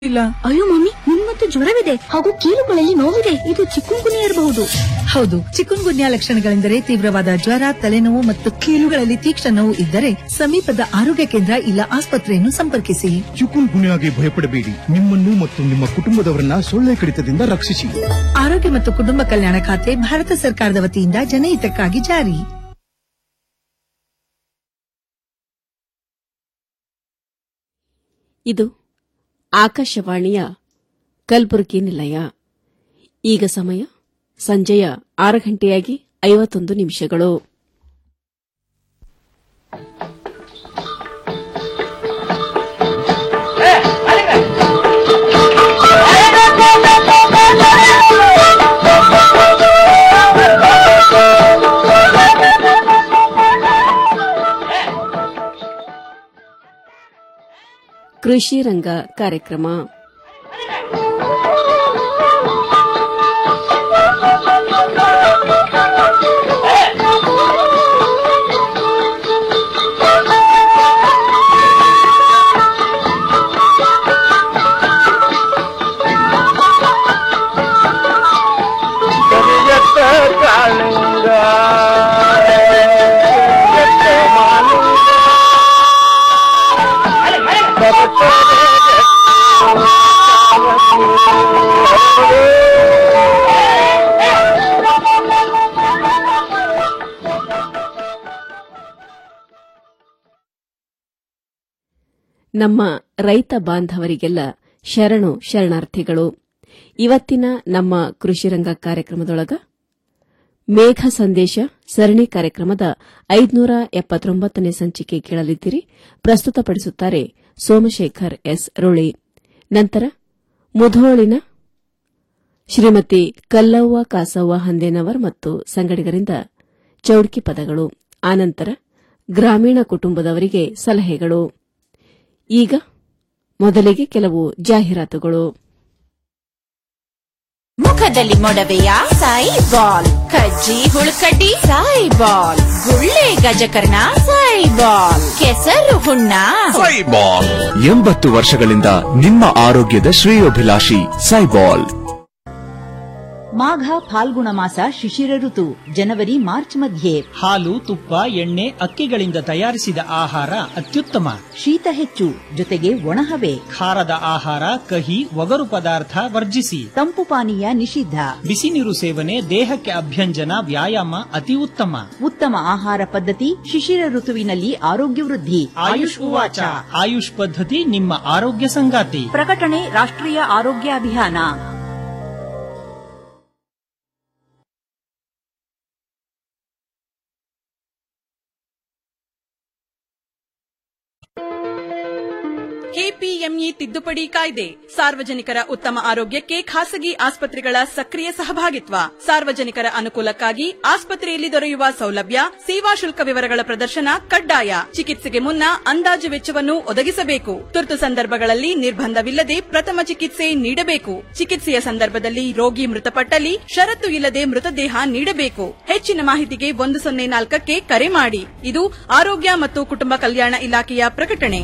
ಇಲ್ಲ ಅಯ್ಯೋ ಮಮ್ಮಿ ನಿಮ್ಮಂತೂ ಜ್ವರವಿದೆ ಹಾಗೂ ಕೀಲುಗಳಲ್ಲಿ ನೋವಿದೆ ಇದು ಚಿಕ್ಕುಂಗುನಿ ಇರಬಹುದು ಹೌದು ಚಿಕುನ್ ಗುನ್ಯಾ ಲಕ್ಷಣಗಳೆಂದರೆ ತೀವ್ರವಾದ ಜ್ವರ ತಲೆನೋವು ಮತ್ತು ಕೀಲುಗಳಲ್ಲಿ ತೀಕ್ಷ್ಣ ನೋವು ಇದ್ದರೆ ಸಮೀಪದ ಆರೋಗ್ಯ ಕೇಂದ್ರ ಇಲ್ಲ ಆಸ್ಪತ್ರೆಯನ್ನು ಸಂಪರ್ಕಿಸಿ ಚಿಕುನ್ ಗುನ್ಯಾಗೆ ಭಯಪಡಬೇಡಿ ನಿಮ್ಮನ್ನು ಮತ್ತು ನಿಮ್ಮ ಕುಟುಂಬದವರನ್ನ ಸೊಳ್ಳೆ ಕಡಿತದಿಂದ ರಕ್ಷಿಸಿ ಆರೋಗ್ಯ ಮತ್ತು ಕುಟುಂಬ ಕಲ್ಯಾಣ ಖಾತೆ ಭಾರತ ಸರ್ಕಾರದ ವತಿಯಿಂದ ಜನಹಿತಕ್ಕಾಗಿ ಜಾರಿ ಇದು ಆಕಾಶವಾಣಿಯ ಕಲಬುರಗಿ ನಿಲಯ ಈಗ ಸಮಯ ಸಂಜೆಯ ಆರು ಗಂಟೆಯಾಗಿ ಐವತ್ತೊಂದು ನಿಮಿಷಗಳು ಕೃಷಿ ರಂಗ ಕಾರ್ಯಕ್ರಮ ಕರಿಯತ್ತ ಕಾಳಿಂಗ ಕರಿಯತ್ತ ಮಾಲಿಂಗ ನಮ್ಮ ರೈತ ಬಾಂಧವರಿಗೆಲ್ಲ ಶರಣು ಶರಣಾರ್ಥಿಗಳು ಇವತ್ತಿನ ನಮ್ಮ ಕೃಷಿರಂಗ ಕಾರ್ಯಕ್ರಮದೊಳಗ ಮೇಘ ಸಂದೇಶ ಸರಣಿ ಕಾರ್ಯಕ್ರಮದ ಐದುನೂರ ಎಪ್ಪತ್ತೊಂಬತ್ತನೇ ಸಂಚಿಕೆ ಕೇಳಲಿದ್ದೀರಿ ಪ್ರಸ್ತುತಪಡಿಸುತ್ತಾರೆ ಸೋಮಶೇಖರ್ ಎಸ್ ರುಳಿ ನಂತರ ಮುಧೋಳಿನ ಶ್ರೀಮತಿ ಕಲ್ಲವ್ವ ಕಾಸವ್ವ ಹಂದೇನವರ್ ಮತ್ತು ಸಂಗಡಿಗರಿಂದ ಚೌಡ್ಕಿ ಪದಗಳು ಆನಂತರ ಗ್ರಾಮೀಣ ಕುಟುಂಬದವರಿಗೆ ಸಲಹೆಗಳು ಈಗ ಮೊದಲಿಗೆ ಕೆಲವು ಜಾಹೀರಾತುಗಳು ಮುಖದಲ್ಲಿ ಮೊಡವೆಯ ಸಾಯಿ ಬಾಲ್ ಕಜ್ಜಿ ಹುಳುಕಡ್ಡಿ ಸಾಯಿ ಬಾಲ್ ಗುಳ್ಳೆ ಗಜಕರ್ಣ ಸಾಯಿ ಬಾಲ್ ಕೆಸರು ಹುಣ್ಣ ಸೈಬಾಲ್ ಎಂಬತ್ತು ವರ್ಷಗಳಿಂದ ನಿಮ್ಮ ಆರೋಗ್ಯದ ಶ್ರೇಯೋಭಿಲಾಷಿ ಸೈಬಾಲ್ ಮಾಘ ಫಾಲ್ಗುಣ ಮಾಸ ಶಿಶಿರ ಋತು ಜನವರಿ ಮಾರ್ಚ್ ಮಧ್ಯೆ ಹಾಲು ತುಪ್ಪ ಎಣ್ಣೆ ಅಕ್ಕಿಗಳಿಂದ ತಯಾರಿಸಿದ ಆಹಾರ ಅತ್ಯುತ್ತಮ ಶೀತ ಹೆಚ್ಚು ಜೊತೆಗೆ ಒಣಹವೆ ಖಾರದ ಆಹಾರ ಕಹಿ ಒಗರು ಪದಾರ್ಥ ವರ್ಜಿಸಿ ತಂಪು ಪಾನೀಯ ನಿಷಿದ್ಧ ಬಿಸಿ ನೀರು ಸೇವನೆ ದೇಹಕ್ಕೆ ಅಭ್ಯಂಜನ ವ್ಯಾಯಾಮ ಅತಿ ಉತ್ತಮ ಉತ್ತಮ ಆಹಾರ ಪದ್ಧತಿ ಶಿಶಿರ ಋತುವಿನಲ್ಲಿ ಆರೋಗ್ಯ ವೃದ್ಧಿ ಆಯುಷ್ ಉವಾಚ ಆಯುಷ್ ಪದ್ಧತಿ ನಿಮ್ಮ ಆರೋಗ್ಯ ಸಂಗಾತಿ ಪ್ರಕಟಣೆ ರಾಷ್ಟ್ರೀಯ ಆರೋಗ್ಯ ಅಭಿಯಾನ ಕೆಪಿಎಂಇ ತಿದ್ದುಪಡಿ ಕಾಯ್ದೆ ಸಾರ್ವಜನಿಕರ ಉತ್ತಮ ಆರೋಗ್ಯಕ್ಕೆ ಖಾಸಗಿ ಆಸ್ಪತ್ರೆಗಳ ಸಕ್ರಿಯ ಸಹಭಾಗಿತ್ವ ಸಾರ್ವಜನಿಕರ ಅನುಕೂಲಕ್ಕಾಗಿ ಆಸ್ಪತ್ರೆಯಲ್ಲಿ ದೊರೆಯುವ ಸೌಲಭ್ಯ ಸೇವಾ ಶುಲ್ಕ ವಿವರಗಳ ಪ್ರದರ್ಶನ ಕಡ್ಡಾಯ ಚಿಕಿತ್ಸೆಗೆ ಮುನ್ನ ಅಂದಾಜು ವೆಚ್ಚವನ್ನು ಒದಗಿಸಬೇಕು ತುರ್ತು ಸಂದರ್ಭಗಳಲ್ಲಿ ನಿರ್ಬಂಧವಿಲ್ಲದೆ ಪ್ರಥಮ ಚಿಕಿತ್ಸೆ ನೀಡಬೇಕು ಚಿಕಿತ್ಸೆಯ ಸಂದರ್ಭದಲ್ಲಿ ರೋಗಿ ಮೃತಪಟ್ಟಲ್ಲಿ ಷರತ್ತು ಇಲ್ಲದೆ ಮೃತದೇಹ ನೀಡಬೇಕು ಹೆಚ್ಚಿನ ಮಾಹಿತಿಗೆ ಒಂದು ಸೊನ್ನೆ ನಾಲ್ಕಕ್ಕೆ ಕರೆ ಮಾಡಿ ಇದು ಆರೋಗ್ಯ ಮತ್ತು ಕುಟುಂಬ ಕಲ್ಯಾಣ ಇಲಾಖೆಯ ಪ್ರಕಟಣೆ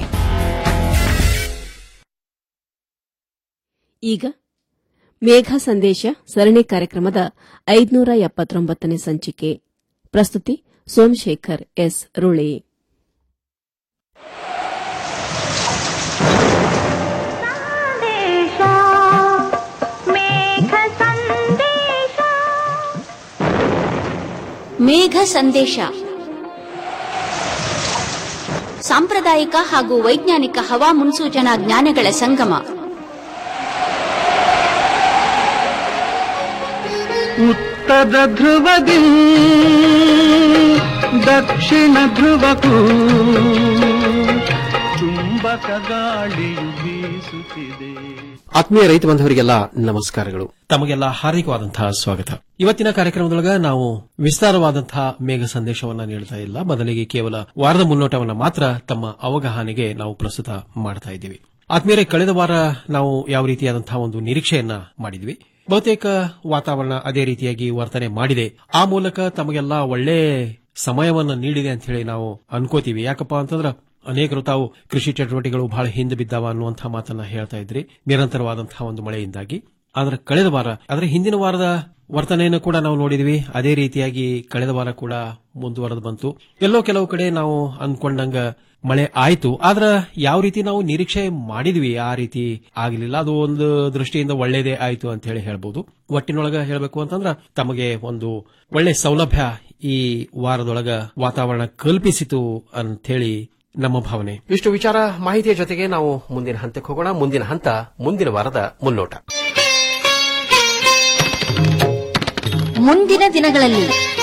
ಈಗ ಮೇಘ ಸಂದೇಶ ಸರಣಿ ಕಾರ್ಯಕ್ರಮದ ಐದುನೂರ ಎಪ್ಪತ್ತೊಂಬತ್ತನೇ ಸಂಚಿಕೆ ಪ್ರಸ್ತುತಿ ಸೋಮಶೇಖರ್ ಎಸ್ ರುಳಿ ಮೇಘ ಸಂದೇಶ ಸಾಂಪ್ರದಾಯಿಕ ಹಾಗೂ ವೈಜ್ಞಾನಿಕ ಹವಾ ಮುನ್ಸೂಚನಾ ಜ್ಞಾನಗಳ ಸಂಗಮ ಉತ್ತರ ಧ್ರುವದಿ ದಕ್ಷಿಣ ಧ್ರುವಕ್ಕೂ ಚುಂಬಕ ಗಾಳಿಯು ಬೀಸುತ್ತಿದೆ ಆತ್ಮೀಯ ರೈತ ಬಾಂಧವರಿಗೆಲ್ಲ ನಮಸ್ಕಾರಗಳು ತಮಗೆಲ್ಲ ಹಾರ್ದಿಕವಾದಂತಹ ಸ್ವಾಗತ ಇವತ್ತಿನ ಕಾರ್ಯಕ್ರಮದೊಳಗ ನಾವು ವಿಸ್ತಾರವಾದಂತಹ ಮೇಘ ಸಂದೇಶವನ್ನ ನೀಡ್ತಾ ಇಲ್ಲ ಬದಲಿಗೆ ಕೇವಲ ವಾರದ ಮುನ್ನೋಟವನ್ನ ಮಾತ್ರ ತಮ್ಮ ಅವಗಾಹನೆಗೆ ನಾವು ಪ್ರಸ್ತುತ ಮಾಡ್ತಾ ಇದ್ದೀವಿ ಆತ್ಮೀಯರೇ ಕಳೆದ ವಾರ ನಾವು ಯಾವ ರೀತಿಯಾದಂತಹ ಒಂದು ನಿರೀಕ್ಷೆಯನ್ನ ಮಾಡಿದ್ವಿ ಬಹುತೇಕ ವಾತಾವರಣ ಅದೇ ರೀತಿಯಾಗಿ ವರ್ತನೆ ಮಾಡಿದೆ ಆ ಮೂಲಕ ತಮಗೆಲ್ಲ ಒಳ್ಳೆ ಸಮಯವನ್ನ ನೀಡಿದೆ ಅಂತ ಹೇಳಿ ನಾವು ಅನ್ಕೋತೀವಿ ಯಾಕಪ್ಪ ಅಂತಂದ್ರ ಅನೇಕರು ತಾವು ಕೃಷಿ ಚಟುವಟಿಕೆಗಳು ಬಹಳ ಹಿಂದೆ ಬಿದ್ದಾವ ಅನ್ನುವಂತಹ ಮಾತನ್ನ ಹೇಳ್ತಾ ಇದ್ರಿ ನಿರಂತರವಾದಂತಹ ಒಂದು ಮಳೆಯಿಂದಾಗಿ ಆದ್ರೆ ಕಳೆದ ವಾರ ಅದರ ಹಿಂದಿನ ವಾರದ ವರ್ತನೆಯನ್ನು ಕೂಡ ನಾವು ನೋಡಿದ್ವಿ ಅದೇ ರೀತಿಯಾಗಿ ಕಳೆದ ವಾರ ಕೂಡ ಮುಂದುವರೆದು ಬಂತು ಎಲ್ಲೋ ಕೆಲವು ಕಡೆ ನಾವು ಅಂದ್ಕೊಂಡಂಗ ಮಳೆ ಆಯ್ತು ಆದ್ರ ಯಾವ ರೀತಿ ನಾವು ನಿರೀಕ್ಷೆ ಮಾಡಿದ್ವಿ ಆ ರೀತಿ ಆಗಲಿಲ್ಲ ಅದು ಒಂದು ದೃಷ್ಟಿಯಿಂದ ಒಳ್ಳೇದೇ ಆಯ್ತು ಅಂತ ಹೇಳಿ ಹೇಳ್ಬೋದು ಒಟ್ಟಿನೊಳಗ ಹೇಳಬೇಕು ಅಂತಂದ್ರ ತಮಗೆ ಒಂದು ಒಳ್ಳೆ ಸೌಲಭ್ಯ ಈ ವಾರದೊಳಗ ವಾತಾವರಣ ಕಲ್ಪಿಸಿತು ಅಂತ ಹೇಳಿ ನಮ್ಮ ಭಾವನೆ ಇಷ್ಟು ವಿಚಾರ ಮಾಹಿತಿಯ ಜೊತೆಗೆ ನಾವು ಮುಂದಿನ ಹಂತಕ್ಕೆ ಹೋಗೋಣ ಮುಂದಿನ ಹಂತ ಮುಂದಿನ ವಾರದ ಮುನ್ನೋಟ ಮುಂದಿನ ದಿನಗಳಲ್ಲಿ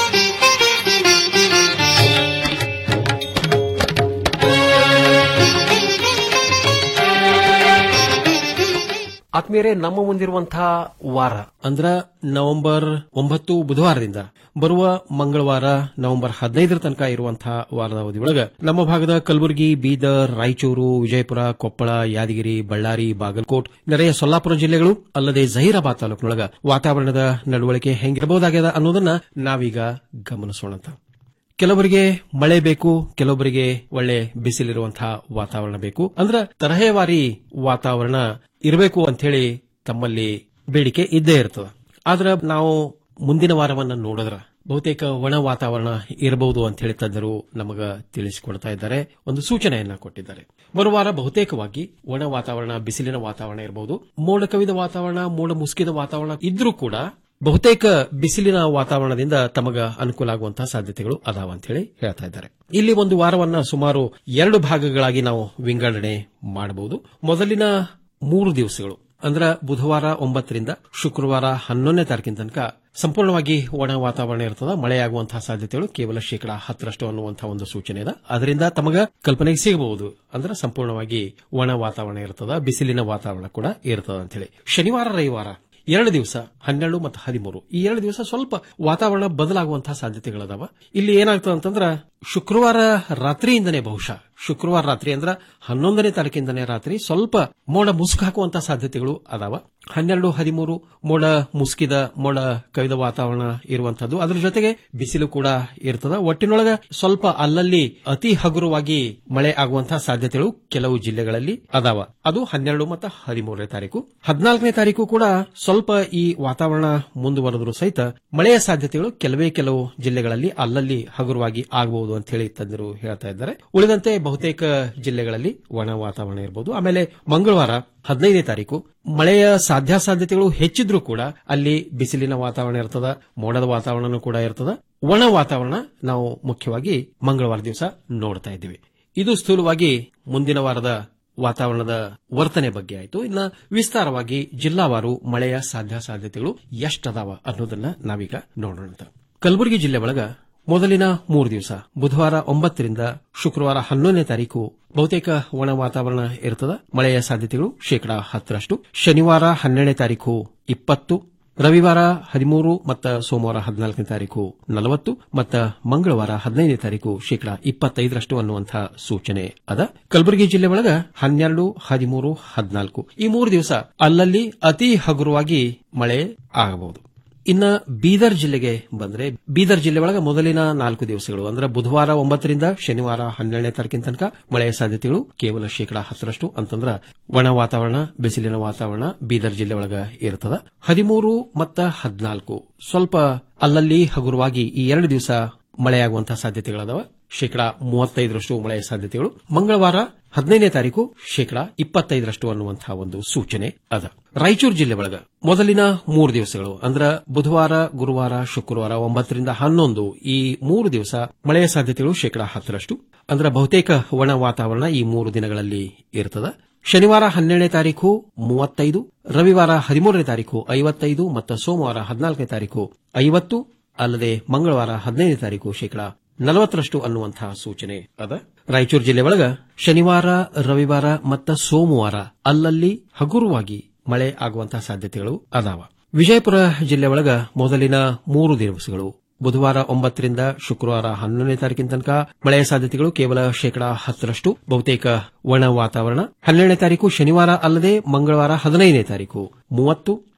ಆತ್ಮೀಯರೇ ನಮ್ಮ ಮುಂದಿರುವಂತಹ ವಾರ ಅಂದ್ರ ನವೆಂಬರ್ ಒಂಬತ್ತು ಬುಧವಾರದಿಂದ ಬರುವ ಮಂಗಳವಾರ ನವೆಂಬರ್ ಹದಿನೈದರ ತನಕ ಇರುವಂತಹ ವಾರದ ಅವಧಿಯೊಳಗ ನಮ್ಮ ಭಾಗದ ಕಲಬುರಗಿ ಬೀದರ್ ರಾಯಚೂರು ವಿಜಯಪುರ ಕೊಪ್ಪಳ ಯಾದಗಿರಿ ಬಳ್ಳಾರಿ ಬಾಗಲಕೋಟ್ ನೆರೆಯ ಸೊಲ್ಲಾಪುರ ಜಿಲ್ಲೆಗಳು ಅಲ್ಲದೆ ಜಹೀರಾಬಾದ್ ತಾಲೂಕಿನೊಳಗ ವಾತಾವರಣದ ನಡವಳಿಕೆ ಹೆಂಗಿರಬಹುದಾಗ್ಯದ ಅನ್ನೋದನ್ನ ನಾವೀಗ ಗಮನಿಸೋಣಂತ ಕೆಲವರಿಗೆ ಮಳೆ ಬೇಕು ಕೆಲವೊಬ್ಬರಿಗೆ ಒಳ್ಳೆ ಬಿಸಿಲಿರುವಂತಹ ವಾತಾವರಣ ಬೇಕು ಅಂದ್ರ ತರಹೇವಾರಿ ವಾತಾವರಣ ಇರಬೇಕು ಅಂತ ಹೇಳಿ ತಮ್ಮಲ್ಲಿ ಬೇಡಿಕೆ ಇದ್ದೇ ಇರ್ತದ ಆದ್ರ ನಾವು ಮುಂದಿನ ವಾರವನ್ನ ನೋಡಿದ್ರ ಬಹುತೇಕ ಒಣ ವಾತಾವರಣ ಇರಬಹುದು ಅಂತ ಹೇಳಿ ತಜ್ಞರು ನಮಗ ತಿಳಿಸಿಕೊಡ್ತಾ ಇದ್ದಾರೆ ಒಂದು ಸೂಚನೆಯನ್ನ ಕೊಟ್ಟಿದ್ದಾರೆ ಬರುವ ವಾರ ಬಹುತೇಕವಾಗಿ ಒಣ ವಾತಾವರಣ ಬಿಸಿಲಿನ ವಾತಾವರಣ ಇರಬಹುದು ಮೋಡ ಕವಿದ ವಾತಾವರಣ ಮೋಡ ಮುಸುಕಿದ ವಾತಾವರಣ ಇದ್ರೂ ಕೂಡ ಬಹುತೇಕ ಬಿಸಿಲಿನ ವಾತಾವರಣದಿಂದ ತಮಗ ಅನುಕೂಲ ಆಗುವಂತಹ ಸಾಧ್ಯತೆಗಳು ಅದಾವ ಅಂತ ಹೇಳಿ ಹೇಳ್ತಾ ಇದ್ದಾರೆ ಇಲ್ಲಿ ಒಂದು ವಾರವನ್ನ ಸುಮಾರು ಎರಡು ಭಾಗಗಳಾಗಿ ನಾವು ವಿಂಗಡಣೆ ಮಾಡಬಹುದು ಮೊದಲಿನ ಮೂರು ದಿವಸಗಳು ಅಂದ್ರ ಬುಧವಾರ ಒಂಬತ್ತರಿಂದ ಶುಕ್ರವಾರ ಹನ್ನೊಂದನೇ ತಾರೀಕಿನ ತನಕ ಸಂಪೂರ್ಣವಾಗಿ ಒಣ ವಾತಾವರಣ ಇರ್ತದ ಮಳೆಯಾಗುವಂತಹ ಸಾಧ್ಯತೆಗಳು ಕೇವಲ ಶೇಕಡಾ ಹತ್ತರಷ್ಟು ಅನ್ನುವಂತಹ ಒಂದು ಸೂಚನೆ ಇದೆ ಅದರಿಂದ ತಮಗ ಕಲ್ಪನೆಗೆ ಸಿಗಬಹುದು ಅಂದ್ರೆ ಸಂಪೂರ್ಣವಾಗಿ ಒಣ ವಾತಾವರಣ ಇರ್ತದ ಬಿಸಿಲಿನ ವಾತಾವರಣ ಕೂಡ ಇರ್ತದ ಅಂತ ಹೇಳಿ ಶನಿವಾರ ರವಿವಾರ ಎರಡು ದಿವಸ ಹನ್ನೆರಡು ಮತ್ತು ಹದಿಮೂರು ಈ ಎರಡು ದಿವಸ ಸ್ವಲ್ಪ ವಾತಾವರಣ ಬದಲಾಗುವಂತಹ ಸಾಧ್ಯತೆಗಳದಾವ ಇಲ್ಲಿ ಏನಾಗ್ತದೆ ಅಂತಂದ್ರ ಶುಕ್ರವಾರ ರಾತ್ರಿಯಿಂದನೇ ಬಹುಶಃ ಶುಕ್ರವಾರ ರಾತ್ರಿ ಅಂದ್ರ ಹನ್ನೊಂದನೇ ತಾರೀಕಿಂದನೇ ರಾತ್ರಿ ಸ್ವಲ್ಪ ಮೋಡ ಮುಸುಕು ಹಾಕುವಂತಹ ಸಾಧ್ಯತೆಗಳು ಅದಾವ ಹನ್ನೆರಡು ಹದಿಮೂರು ಮೋಡ ಮುಸುಕಿದ ಮೋಡ ಕವಿದ ವಾತಾವರಣ ಇರುವಂತದ್ದು ಅದರ ಜೊತೆಗೆ ಬಿಸಿಲು ಕೂಡ ಇರ್ತದ ಒಟ್ಟಿನೊಳಗ ಸ್ವಲ್ಪ ಅಲ್ಲಲ್ಲಿ ಅತಿ ಹಗುರವಾಗಿ ಮಳೆ ಆಗುವಂತಹ ಸಾಧ್ಯತೆಗಳು ಕೆಲವು ಜಿಲ್ಲೆಗಳಲ್ಲಿ ಅದಾವ ಅದು ಹನ್ನೆರಡು ಮತ್ತು ಹದಿಮೂರನೇ ತಾರೀಕು ಹದಿನಾಲ್ಕನೇ ತಾರೀಕು ಕೂಡ ಸ್ವಲ್ಪ ಈ ವಾತಾವರಣ ಮುಂದುವರೆದ್ರು ಸಹಿತ ಮಳೆಯ ಸಾಧ್ಯತೆಗಳು ಕೆಲವೇ ಕೆಲವು ಜಿಲ್ಲೆಗಳಲ್ಲಿ ಅಲ್ಲಲ್ಲಿ ಹಗುರವಾಗಿ ಆಗಬಹುದು ಅಂತ ಹೇಳಿ ತಜ್ಞರು ಹೇಳ್ತಾ ಇದ್ದಾರೆ ಉಳಿದಂತೆ ಬಹುತೇಕ ಜಿಲ್ಲೆಗಳಲ್ಲಿ ಒಣ ವಾತಾವರಣ ಇರಬಹುದು ಆಮೇಲೆ ಮಂಗಳವಾರ ಹದಿನೈದನೇ ತಾರೀಕು ಮಳೆಯ ಸಾಧ್ಯಾಸಾಧ್ಯತೆಗಳು ಹೆಚ್ಚಿದ್ರೂ ಕೂಡ ಅಲ್ಲಿ ಬಿಸಿಲಿನ ವಾತಾವರಣ ಇರ್ತದ ಮೋಡದ ವಾತಾವರಣ ಕೂಡ ಇರ್ತದ ಒಣ ವಾತಾವರಣ ನಾವು ಮುಖ್ಯವಾಗಿ ಮಂಗಳವಾರ ದಿವಸ ನೋಡ್ತಾ ಇದ್ದೀವಿ ಇದು ಸ್ಥೂಲವಾಗಿ ಮುಂದಿನ ವಾರದ ವಾತಾವರಣದ ವರ್ತನೆ ಬಗ್ಗೆ ಆಯಿತು ಇನ್ನ ವಿಸ್ತಾರವಾಗಿ ಜಿಲ್ಲಾವಾರು ಮಳೆಯ ಸಾಧ್ಯಾಸಾಧ್ಯತೆಗಳು ಎಷ್ಟದಾವ ಅನ್ನೋದನ್ನ ನಾವೀಗ ನೋಡೋಣ ಕಲಬುರಗಿ ಜಿಲ್ಲೆ ಒಳಗ ಮೊದಲಿನ ಮೂರು ದಿವಸ ಬುಧವಾರ ಒಂಬತ್ತರಿಂದ ಶುಕ್ರವಾರ ಹನ್ನೊಂದನೇ ತಾರೀಕು ಬಹುತೇಕ ಒಣ ವಾತಾವರಣ ಇರ್ತದ ಮಳೆಯ ಸಾಧ್ಯತೆಗಳು ಶೇಕಡಾ ಹತ್ತರಷ್ಟು ಶನಿವಾರ ಹನ್ನೆರಡನೇ ತಾರೀಕು ಇಪ್ಪತ್ತು ರವಿವಾರ ಹದಿಮೂರು ಮತ್ತು ಸೋಮವಾರ ಹದಿನಾಲ್ಕನೇ ತಾರೀಕು ನಲವತ್ತು ಮತ್ತು ಮಂಗಳವಾರ ಹದಿನೈದನೇ ತಾರೀಕು ಶೇಕಡಾ ಇಪ್ಪತ್ತೈದರಷ್ಟು ಅನ್ನುವಂತಹ ಸೂಚನೆ ಅದ ಕಲಬುರಗಿ ಜಿಲ್ಲೆ ಒಳಗ ಹನ್ನೆರಡು ಹದಿಮೂರು ಹದಿನಾಲ್ಕು ಈ ಮೂರು ದಿವಸ ಅಲ್ಲಲ್ಲಿ ಅತಿ ಹಗುರವಾಗಿ ಮಳೆ ಆಗಬಹುದು ಇನ್ನ ಬೀದರ್ ಜಿಲ್ಲೆಗೆ ಬಂದ್ರೆ ಬೀದರ್ ಜಿಲ್ಲೆ ಒಳಗ ಮೊದಲಿನ ನಾಲ್ಕು ದಿವಸಗಳು ಅಂದ್ರೆ ಬುಧವಾರ ಒಂಬತ್ತರಿಂದ ಶನಿವಾರ ಹನ್ನೆರಡನೇ ತಾರೀಕಿನ ತನಕ ಮಳೆಯ ಸಾಧ್ಯತೆಗಳು ಕೇವಲ ಶೇಕಡಾ ಹತ್ತರಷ್ಟು ಅಂತಂದ್ರ ಒಣ ವಾತಾವರಣ ಬಿಸಿಲಿನ ವಾತಾವರಣ ಬೀದರ್ ಜಿಲ್ಲೆ ಒಳಗ ಇರ್ತದ ಹದಿಮೂರು ಮತ್ತ ಹದಿನಾಲ್ಕು ಸ್ವಲ್ಪ ಅಲ್ಲಲ್ಲಿ ಹಗುರವಾಗಿ ಈ ಎರಡು ದಿವಸ ಮಳೆಯಾಗುವಂತಹ ಸಾಧ್ಯತೆಗಳದಾವ ಶೇಕಡಾ ಮೂವತ್ತೈದರಷ್ಟು ಮಳೆಯ ಸಾಧ್ಯತೆಗಳು ಮಂಗಳವಾರ ಹದಿನೈದನೇ ತಾರೀಕು ಶೇಕಡಾ ಇಪ್ಪತ್ತೈದರಷ್ಟು ಅನ್ನುವಂತಹ ಒಂದು ಸೂಚನೆ ಅದ ರಾಯಚೂರು ಜಿಲ್ಲೆ ಒಳಗ ಮೊದಲಿನ ಮೂರು ದಿವಸಗಳು ಅಂದ್ರ ಬುಧವಾರ ಗುರುವಾರ ಶುಕ್ರವಾರ ಒಂಬತ್ತರಿಂದ ಹನ್ನೊಂದು ಈ ಮೂರು ದಿವಸ ಮಳೆಯ ಸಾಧ್ಯತೆಗಳು ಶೇಕಡಾ ಹತ್ತರಷ್ಟು ಅಂದ್ರ ಬಹುತೇಕ ಒಣ ವಾತಾವರಣ ಈ ಮೂರು ದಿನಗಳಲ್ಲಿ ಇರ್ತದ ಶನಿವಾರ ಹನ್ನೆರಡನೇ ತಾರೀಕು ಮೂವತ್ತೈದು ರವಿವಾರ ಹದಿಮೂರನೇ ತಾರೀಕು ಐವತ್ತೈದು ಮತ್ತು ಸೋಮವಾರ ಹದಿನಾಲ್ಕನೇ ತಾರೀಕು ಐವತ್ತು ಅಲ್ಲದೆ ಮಂಗಳವಾರ ಹದಿನೈದನೇ ತಾರೀಕು ಶೇಕಡಾ ನಲವತ್ತರಷ್ಟು ಅನ್ನುವಂತಹ ಸೂಚನೆ ಅದ ರಾಯಚೂರು ಜಿಲ್ಲೆ ಒಳಗ ಶನಿವಾರ ರವಿವಾರ ಮತ್ತು ಸೋಮವಾರ ಅಲ್ಲಲ್ಲಿ ಹಗುರವಾಗಿ ಮಳೆ ಆಗುವಂತಹ ಸಾಧ್ಯತೆಗಳು ಅದಾವ ವಿಜಯಪುರ ಜಿಲ್ಲೆ ಒಳಗ ಮೊದಲಿನ ಮೂರು ದಿವಸಗಳು ಬುಧವಾರ ಒಂಬತ್ತರಿಂದ ಶುಕ್ರವಾರ ಹನ್ನೊಂದನೇ ತಾರೀಕಿನ ತನಕ ಮಳೆಯ ಸಾಧ್ಯತೆಗಳು ಕೇವಲ ಶೇಕಡಾ ಹತ್ತರಷ್ಟು ಬಹುತೇಕ ಒಣ ವಾತಾವರಣ ಹನ್ನೆರಡನೇ ತಾರೀಕು ಶನಿವಾರ ಅಲ್ಲದೆ ಮಂಗಳವಾರ ಹದಿನೈದನೇ ತಾರೀಕು ಮೂವತ್ತು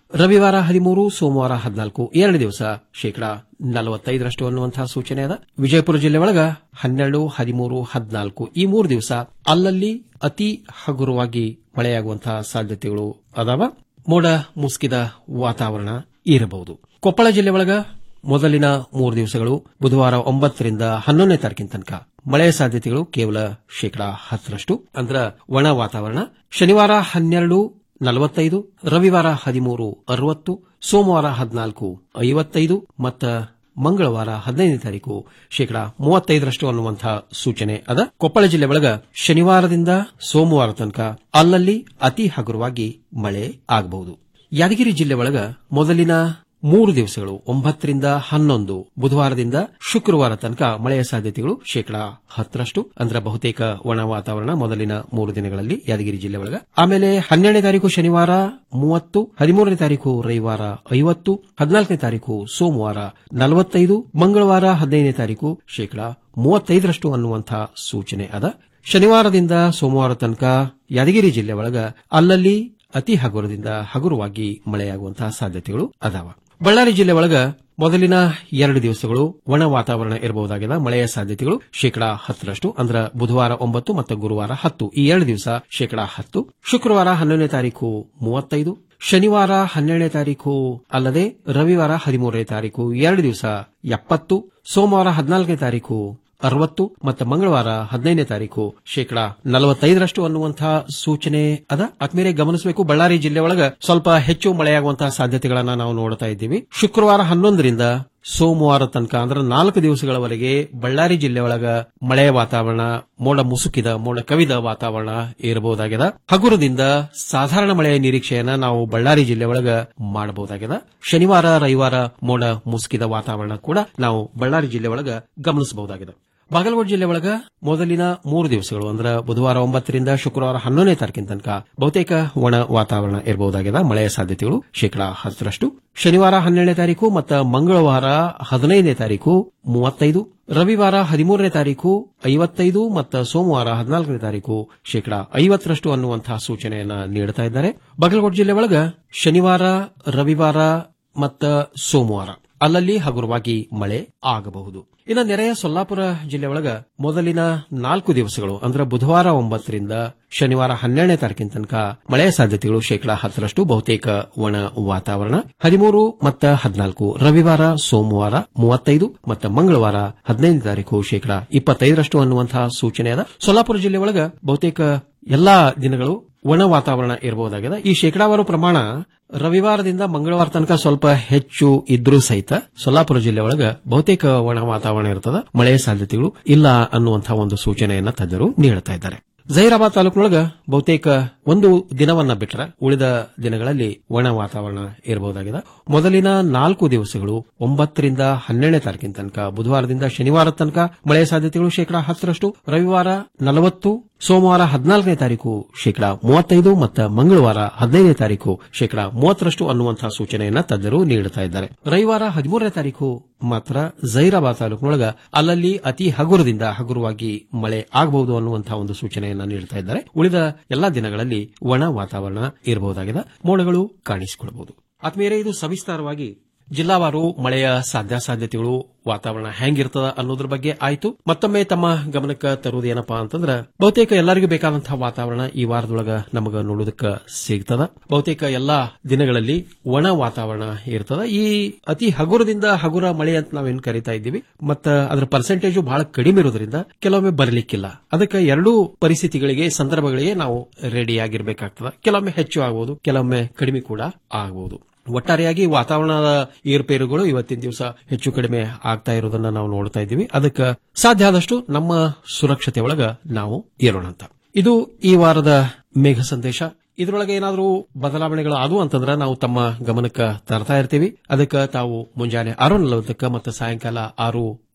ರವಿವಾರ ಹದಿಮೂರು ಸೋಮವಾರ ಹದಿನಾಲ್ಕು ಎರಡು ದಿವಸ ಶೇಕಡಾ ನಲವತ್ತೈದರಷ್ಟು ಅನ್ನುವಂತಹ ಸೂಚನೆ ಅದ ವಿಜಯಪುರ ಜಿಲ್ಲೆ ಒಳಗ ಹನ್ನೆರಡು ಹದಿಮೂರು ಹದಿನಾಲ್ಕು ಈ ಮೂರು ದಿವಸ ಅಲ್ಲಲ್ಲಿ ಅತಿ ಹಗುರವಾಗಿ ಮಳೆಯಾಗುವಂತಹ ಸಾಧ್ಯತೆಗಳು ಅದಾವ ಮೋಡ ಮುಸ್ಕಿದ ವಾತಾವರಣ ಇರಬಹುದು ಕೊಪ್ಪಳ ಜಿಲ್ಲೆ ಒಳಗ ಮೊದಲಿನ ಮೂರು ದಿವಸಗಳು ಬುಧವಾರ ಒಂಬತ್ತರಿಂದ ಹನ್ನೊಂದನೇ ತಾರೀಕಿನ ತನಕ ಮಳೆಯ ಸಾಧ್ಯತೆಗಳು ಕೇವಲ ಶೇಕಡಾ ಹತ್ತರಷ್ಟು ಅಂದ್ರ ಒಣ ವಾತಾವರಣ ಶನಿವಾರ ಹನ್ನೆರಡು ನಲವತ್ತೈದು ರವಿವಾರ ಹದಿಮೂರು ಅರವತ್ತು ಸೋಮವಾರ ಹದಿನಾಲ್ಕು ಐವತ್ತೈದು ಮತ್ತು ಮಂಗಳವಾರ ಹದಿನೈದನೇ ತಾರೀಕು ಶೇಕಡಾ ಮೂವತ್ತೈದರಷ್ಟು ಅನ್ನುವಂತಹ ಸೂಚನೆ ಅದ ಕೊಪ್ಪಳ ಜಿಲ್ಲೆ ಒಳಗ ಶನಿವಾರದಿಂದ ಸೋಮವಾರ ತನಕ ಅಲ್ಲಲ್ಲಿ ಅತಿ ಹಗುರವಾಗಿ ಮಳೆ ಆಗಬಹುದು ಯಾದಗಿರಿ ಜಿಲ್ಲೆ ಒಳಗ ಮೊದಲಿನ ಮೂರು ದಿವಸಗಳು ಒಂಬತ್ತರಿಂದ ಹನ್ನೊಂದು ಬುಧವಾರದಿಂದ ಶುಕ್ರವಾರ ತನಕ ಮಳೆಯ ಸಾಧ್ಯತೆಗಳು ಶೇಕಡಾ ಹತ್ತರಷ್ಟು ಅಂದ್ರೆ ಬಹುತೇಕ ಒಣ ವಾತಾವರಣ ಮೊದಲಿನ ಮೂರು ದಿನಗಳಲ್ಲಿ ಯಾದಗಿರಿ ಜಿಲ್ಲೆ ಒಳಗ ಆಮೇಲೆ ಹನ್ನೆರಡನೇ ತಾರೀಕು ಶನಿವಾರ ಮೂವತ್ತು ಹದಿಮೂರನೇ ತಾರೀಕು ರವಿವಾರ ಐವತ್ತು ಹದಿನಾಲ್ಕನೇ ತಾರೀಕು ಸೋಮವಾರ ನಲವತ್ತೈದು ಮಂಗಳವಾರ ಹದಿನೈದನೇ ತಾರೀಕು ಶೇಕಡಾ ಮೂವತ್ತೈದರಷ್ಟು ಅನ್ನುವಂತಹ ಸೂಚನೆ ಅದ ಶನಿವಾರದಿಂದ ಸೋಮವಾರ ತನಕ ಯಾದಗಿರಿ ಜಿಲ್ಲೆ ಒಳಗ ಅಲ್ಲಲ್ಲಿ ಅತಿ ಹಗುರದಿಂದ ಹಗುರವಾಗಿ ಮಳೆಯಾಗುವಂತಹ ಸಾಧ್ಯತೆಗಳು ಅದಾವ ಬಳ್ಳಾರಿ ಜಿಲ್ಲೆ ಒಳಗ ಮೊದಲಿನ ಎರಡು ದಿವಸಗಳು ಒಣ ವಾತಾವರಣ ಇರಬಹುದಾಗಿದೆ ಮಳೆಯ ಸಾಧ್ಯತೆಗಳು ಶೇಕಡಾ ಹತ್ತರಷ್ಟು ಅಂದ್ರ ಬುಧವಾರ ಒಂಬತ್ತು ಮತ್ತು ಗುರುವಾರ ಹತ್ತು ಈ ಎರಡು ದಿವಸ ಶೇಕಡಾ ಹತ್ತು ಶುಕ್ರವಾರ ಹನ್ನೊಂದನೇ ತಾರೀಕು ಮೂವತ್ತೈದು ಶನಿವಾರ ಹನ್ನೆರಡನೇ ತಾರೀಕು ಅಲ್ಲದೆ ರವಿವಾರ ಹದಿಮೂರನೇ ತಾರೀಕು ಎರಡು ದಿವಸ ಎಪ್ಪತ್ತು ಸೋಮವಾರ ಹದಿನಾಲ್ಕನೇ ತಾರೀಕು ಅರವತ್ತು ಮತ್ತು ಮಂಗಳವಾರ ಹದಿನೈದನೇ ತಾರೀಕು ಶೇಕಡಾ ನಲವತ್ತೈದರಷ್ಟು ಅನ್ನುವಂತಹ ಸೂಚನೆ ಅದ ಆದ್ಮೇಲೆ ಗಮನಿಸಬೇಕು ಬಳ್ಳಾರಿ ಜಿಲ್ಲೆ ಒಳಗ ಸ್ವಲ್ಪ ಹೆಚ್ಚು ಮಳೆಯಾಗುವಂತಹ ಸಾಧ್ಯತೆಗಳನ್ನ ನಾವು ನೋಡ್ತಾ ಇದ್ದೀವಿ ಶುಕ್ರವಾರ ಹನ್ನೊಂದರಿಂದ ಸೋಮವಾರ ತನಕ ಅಂದ್ರೆ ನಾಲ್ಕು ದಿವಸಗಳವರೆಗೆ ಬಳ್ಳಾರಿ ಜಿಲ್ಲೆ ಒಳಗ ಮಳೆಯ ವಾತಾವರಣ ಮೋಡ ಮುಸುಕಿದ ಮೋಡ ಕವಿದ ವಾತಾವರಣ ಇರಬಹುದಾಗಿದೆ ಹಗುರದಿಂದ ಸಾಧಾರಣ ಮಳೆಯ ನಿರೀಕ್ಷೆಯನ್ನ ನಾವು ಬಳ್ಳಾರಿ ಜಿಲ್ಲೆ ಒಳಗ ಮಾಡಬಹುದಾಗಿದೆ ಶನಿವಾರ ರವಿವಾರ ಮೋಡ ಮುಸುಕಿದ ವಾತಾವರಣ ಕೂಡ ನಾವು ಬಳ್ಳಾರಿ ಜಿಲ್ಲೆ ಒಳಗ ಗಮನಿಸಬಹುದಾಗಿದೆ ಬಾಗಲಕೋಟೆ ಜಿಲ್ಲೆ ಒಳಗ ಮೊದಲಿನ ಮೂರು ದಿವಸಗಳು ಅಂದ್ರೆ ಬುಧವಾರ ಒಂಬತ್ತರಿಂದ ಶುಕ್ರವಾರ ಹನ್ನೊಂದನೇ ತಾರೀಕಿನ ತನಕ ಬಹುತೇಕ ಒಣ ವಾತಾವರಣ ಇರಬಹುದಾಗಿದೆ ಮಳೆಯ ಸಾಧ್ಯತೆಗಳು ಶೇಕಡಾ ಹತ್ತರಷ್ಟು ಶನಿವಾರ ಹನ್ನೆರಡನೇ ತಾರೀಕು ಮತ್ತು ಮಂಗಳವಾರ ಹದಿನೈದನೇ ತಾರೀಕು ಮೂವತ್ತೈದು ರವಿವಾರ ಹದಿಮೂರನೇ ತಾರೀಕು ಐವತ್ತೈದು ಮತ್ತು ಸೋಮವಾರ ಹದಿನಾಲ್ಕನೇ ತಾರೀಕು ಶೇಕಡಾ ಐವತ್ತರಷ್ಟು ಅನ್ನುವಂತಹ ಸೂಚನೆಯನ್ನ ನೀಡುತ್ತಾ ಇದ್ದಾರೆ ಬಾಗಲಕೋಟೆ ಜಿಲ್ಲೆ ಒಳಗ ಶನಿವಾರ ರವಿವಾರ ಮತ್ತು ಸೋಮವಾರ ಅಲ್ಲಲ್ಲಿ ಹಗುರವಾಗಿ ಮಳೆ ಆಗಬಹುದು ಇನ್ನು ನೆರೆಯ ಸೊಲ್ಲಾಪುರ ಜಿಲ್ಲೆ ಒಳಗ ಮೊದಲಿನ ನಾಲ್ಕು ದಿವಸಗಳು ಅಂದ್ರೆ ಬುಧವಾರ ಒಂಬತ್ತರಿಂದ ಶನಿವಾರ ಹನ್ನೆರಡನೇ ತಾರೀಕಿನ ತನಕ ಮಳೆಯ ಸಾಧ್ಯತೆಗಳು ಶೇಕಡಾ ಹತ್ತರಷ್ಟು ಬಹುತೇಕ ಒಣ ವಾತಾವರಣ ಹದಿಮೂರು ಮತ್ತು ಹದಿನಾಲ್ಕು ರವಿವಾರ ಸೋಮವಾರ ಮೂವತ್ತೈದು ಮತ್ತು ಮಂಗಳವಾರ ಹದಿನೈದನೇ ತಾರೀಕು ಶೇಕಡಾ ಇಪ್ಪತ್ತೈದರಷ್ಟು ಅನ್ನುವಂತಹ ಸೂಚನೆ ಅದ ಸೊಲ್ಲಾಪುರ ಜಿಲ್ಲೆ ಒಳಗ ಬಹುತೇಕ ಎಲ್ಲಾ ದಿನಗಳು ಒಣ ವಾತಾವರಣ ಇರಬಹುದಾಗಿದೆ ಈ ಶೇಕಡಾವಾರು ಪ್ರಮಾಣ ರವಿವಾರದಿಂದ ಮಂಗಳವಾರ ತನಕ ಸ್ವಲ್ಪ ಹೆಚ್ಚು ಇದ್ರೂ ಸಹಿತ ಸೊಲ್ಲಾಪುರ ಜಿಲ್ಲೆ ಒಳಗ ಬಹುತೇಕ ಒಣ ವಾತಾವರಣ ಇರ್ತದ ಮಳೆಯ ಸಾಧ್ಯತೆಗಳು ಇಲ್ಲ ಅನ್ನುವಂತಹ ಒಂದು ಸೂಚನೆಯನ್ನ ತಜ್ಞರು ನೀಡುತ್ತಾ ಇದ್ದಾರೆ ಜಹೀರಾಬಾದ್ ತಾಲೂಕಿನೊಳಗ ಬಹುತೇಕ ಒಂದು ದಿನವನ್ನ ಬಿಟ್ಟರೆ ಉಳಿದ ದಿನಗಳಲ್ಲಿ ಒಣ ವಾತಾವರಣ ಇರಬಹುದಾಗಿದೆ ಮೊದಲಿನ ನಾಲ್ಕು ದಿವಸಗಳು ಒಂಬತ್ತರಿಂದ ಹನ್ನೆರಡನೇ ತಾರೀಕಿನ ತನಕ ಬುಧವಾರದಿಂದ ಶನಿವಾರ ತನಕ ಮಳೆಯ ಸಾಧ್ಯತೆಗಳು ಶೇಕಡಾ ಹತ್ತರಷ್ಟು ರವಿವಾರ ನಲವತ್ತು ಸೋಮವಾರ ಹದಿನಾಲ್ಕನೇ ತಾರೀಕು ಶೇಕಡಾ ಮೂವತ್ತೈದು ಮತ್ತು ಮಂಗಳವಾರ ಹದಿನೈದನೇ ತಾರೀಕು ಶೇಕಡಾ ಮೂವತ್ತರಷ್ಟು ಅನ್ನುವಂತಹ ಸೂಚನೆಯನ್ನ ತಜ್ಞರು ನೀಡುತ್ತಾ ಇದ್ದಾರೆ ರವಿವಾರ ಹದಿಮೂರನೇ ತಾರೀಕು ಮಾತ್ರ ಜೈರಾಬಾದ್ ತಾಲೂಕಿನೊಳಗ ಅಲ್ಲಲ್ಲಿ ಅತಿ ಹಗುರದಿಂದ ಹಗುರವಾಗಿ ಮಳೆ ಆಗಬಹುದು ಅನ್ನುವಂತಹ ಒಂದು ಸೂಚನೆಯನ್ನ ನೀಡುತ್ತಾ ಇದ್ದಾರೆ ಉಳಿದ ಎಲ್ಲಾ ದಿನಗಳಲ್ಲಿ ಒಣ ವಾತಾವರಣ ಇರಬಹುದಾಗಿದೆ ಮೋಡಗಳು ಕಾಣಿಸಿಕೊಳ್ಳಬಹುದು ಆತ್ಮೀಯರೇ ಇದು ಸವಿಸ್ತಾರವಾಗಿ ಜಿಲ್ಲಾವಾರು ಮಳೆಯ ಸಾಧ್ಯಾಸಾಧ್ಯತೆಗಳು ವಾತಾವರಣ ಹೆಂಗಿರ್ತದ ಅನ್ನೋದ್ರ ಬಗ್ಗೆ ಆಯ್ತು ಮತ್ತೊಮ್ಮೆ ತಮ್ಮ ಗಮನಕ್ಕೆ ತರುವುದು ಏನಪ್ಪಾ ಅಂತಂದ್ರ ಬಹುತೇಕ ಎಲ್ಲರಿಗೂ ಬೇಕಾದಂತಹ ವಾತಾವರಣ ಈ ವಾರದೊಳಗ ನಮಗ ನೋಡೋದಕ್ಕೆ ಸಿಗ್ತದ ಬಹುತೇಕ ಎಲ್ಲಾ ದಿನಗಳಲ್ಲಿ ಒಣ ವಾತಾವರಣ ಇರ್ತದ ಈ ಅತಿ ಹಗುರದಿಂದ ಹಗುರ ಮಳೆ ಅಂತ ನಾವೇನ್ ಕರಿತಾ ಇದ್ದೀವಿ ಮತ್ತ ಅದರ ಪರ್ಸೆಂಟೇಜು ಬಹಳ ಕಡಿಮೆ ಇರೋದ್ರಿಂದ ಕೆಲವೊಮ್ಮೆ ಬರಲಿಕ್ಕಿಲ್ಲ ಅದಕ್ಕೆ ಎರಡೂ ಪರಿಸ್ಥಿತಿಗಳಿಗೆ ಸಂದರ್ಭಗಳಿಗೆ ನಾವು ರೆಡಿ ಆಗಿರ್ಬೇಕಾಗ್ತದ ಕೆಲವೊಮ್ಮೆ ಹೆಚ್ಚು ಆಗಬಹುದು ಕೆಲವೊಮ್ಮೆ ಕಡಿಮೆ ಕೂಡ ಆಗಬಹುದು ಒಟ್ಟಾರೆಯಾಗಿ ವಾತಾವರಣದ ಏರುಪೇರುಗಳು ಇವತ್ತಿನ ದಿವಸ ಹೆಚ್ಚು ಕಡಿಮೆ ಆಗ್ತಾ ಇರೋದನ್ನ ನಾವು ನೋಡ್ತಾ ಇದ್ದೀವಿ ಅದಕ್ಕೆ ಸಾಧ್ಯ ಆದಷ್ಟು ನಮ್ಮ ಸುರಕ್ಷತೆ ಒಳಗ ನಾವು ಇರೋಣ ಅಂತ ಇದು ಈ ವಾರದ ಮೇಘ ಸಂದೇಶ ಇದರೊಳಗೆ ಏನಾದರೂ ಬದಲಾವಣೆಗಳು ಆದವು ಅಂತಂದ್ರೆ ನಾವು ತಮ್ಮ ಗಮನಕ್ಕೆ ತರ್ತಾ ಇರ್ತೀವಿ ಅದಕ್ಕೆ ತಾವು ಮುಂಜಾನೆ ಆರು ನಲವತ್ತಕ್ಕ ಮತ್ತು ಸಾಯಂಕಾಲ ಆರು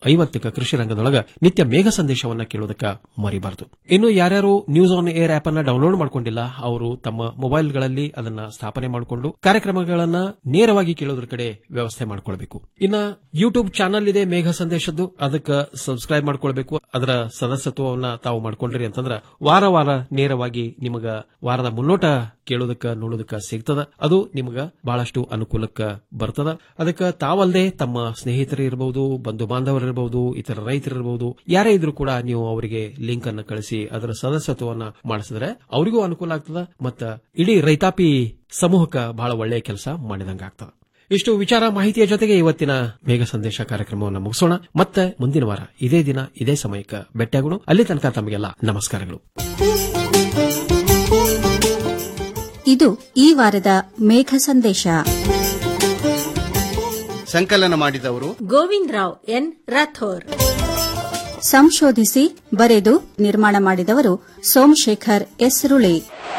ಐವತ್ತಕ್ಕ ಕೃಷಿ ರಂಗದೊಳಗ ನಿತ್ಯ ಮೇಘ ಸಂದೇಶವನ್ನ ಕೇಳೋದಕ್ಕ ಮರಿಬಾರದು ಇನ್ನು ಯಾರ್ಯಾರು ನ್ಯೂಸ್ ಆನ್ ಏರ್ ಆಪ್ ಅನ್ನ ಡೌನ್ಲೋಡ್ ಮಾಡ್ಕೊಂಡಿಲ್ಲ ಅವರು ತಮ್ಮ ಮೊಬೈಲ್ಗಳಲ್ಲಿ ಅದನ್ನ ಸ್ಥಾಪನೆ ಮಾಡಿಕೊಂಡು ಕಾರ್ಯಕ್ರಮಗಳನ್ನ ನೇರವಾಗಿ ಕೇಳೋದ್ರ ಕಡೆ ವ್ಯವಸ್ಥೆ ಮಾಡ್ಕೊಳ್ಬೇಕು ಇನ್ನ ಯೂಟ್ಯೂಬ್ ಚಾನಲ್ ಇದೆ ಮೇಘ ಸಂದೇಶದ್ದು ಅದಕ್ಕೆ ಸಬ್ಸ್ಕ್ರೈಬ್ ಮಾಡ್ಕೊಳ್ಬೇಕು ಅದರ ಸದಸ್ಯತ್ವವನ್ನ ತಾವು ಮಾಡ್ಕೊಂಡ್ರಿ ಅಂತಂದ್ರ ವಾರ ವಾರ ನೇರವಾಗಿ ನಿಮಗ ವಾರದ ಮುನ್ನೋಟ ಕೇಳೋದಕ್ಕ ನೋಡೋದಕ್ಕ ಸಿಗ್ತದ ಅದು ನಿಮಗ ಬಹಳಷ್ಟು ಅನುಕೂಲಕ್ಕ ಬರ್ತದ ಅದಕ್ಕ ತಾವಲ್ಲದೆ ತಮ್ಮ ಸ್ನೇಹಿತರು ಇರಬಹುದು ಬಂಧು ಬಾಂಧವರು ಇರಬಹುದು ಇತರ ರೈತರು ಇರಬಹುದು ಯಾರೇ ಇದ್ರೂ ಕೂಡ ನೀವು ಅವರಿಗೆ ಲಿಂಕ್ ಅನ್ನು ಕಳಿಸಿ ಅದರ ಸದಸ್ಯತ್ವವನ್ನ ಮಾಡಿಸಿದ್ರೆ ಅವರಿಗೂ ಅನುಕೂಲ ಆಗ್ತದ ಮತ್ತ ಇಡೀ ರೈತಾಪಿ ಸಮೂಹಕ್ಕ ಬಹಳ ಒಳ್ಳೆಯ ಕೆಲಸ ಮಾಡಿದಂಗ ಆಗ್ತದ ಇಷ್ಟು ವಿಚಾರ ಮಾಹಿತಿಯ ಜೊತೆಗೆ ಇವತ್ತಿನ ಮೇಘ ಸಂದೇಶ ಕಾರ್ಯಕ್ರಮವನ್ನು ಮುಗಿಸೋಣ ಮತ್ತೆ ಮುಂದಿನ ವಾರ ಇದೇ ದಿನ ಇದೇ ಸಮಯಕ್ಕೆ ಭೇಟಿಯಾಗೋಣ ಅಲ್ಲಿ ತನಕ ತಮಗೆಲ್ಲ ನಮಸ್ಕಾರಗಳು ಇದು ಈ ವಾರದ ಮೇಘ ಸಂದೇಶ ಸಂಕಲನ ಮಾಡಿದವರು ಗೋವಿಂದ್ ರಾವ್ ಎನ್ ರಾಥೋರ್ ಸಂಶೋಧಿಸಿ ಬರೆದು ನಿರ್ಮಾಣ ಮಾಡಿದವರು ಸೋಮಶೇಖರ್ ಎಸ್ ರುಳಿ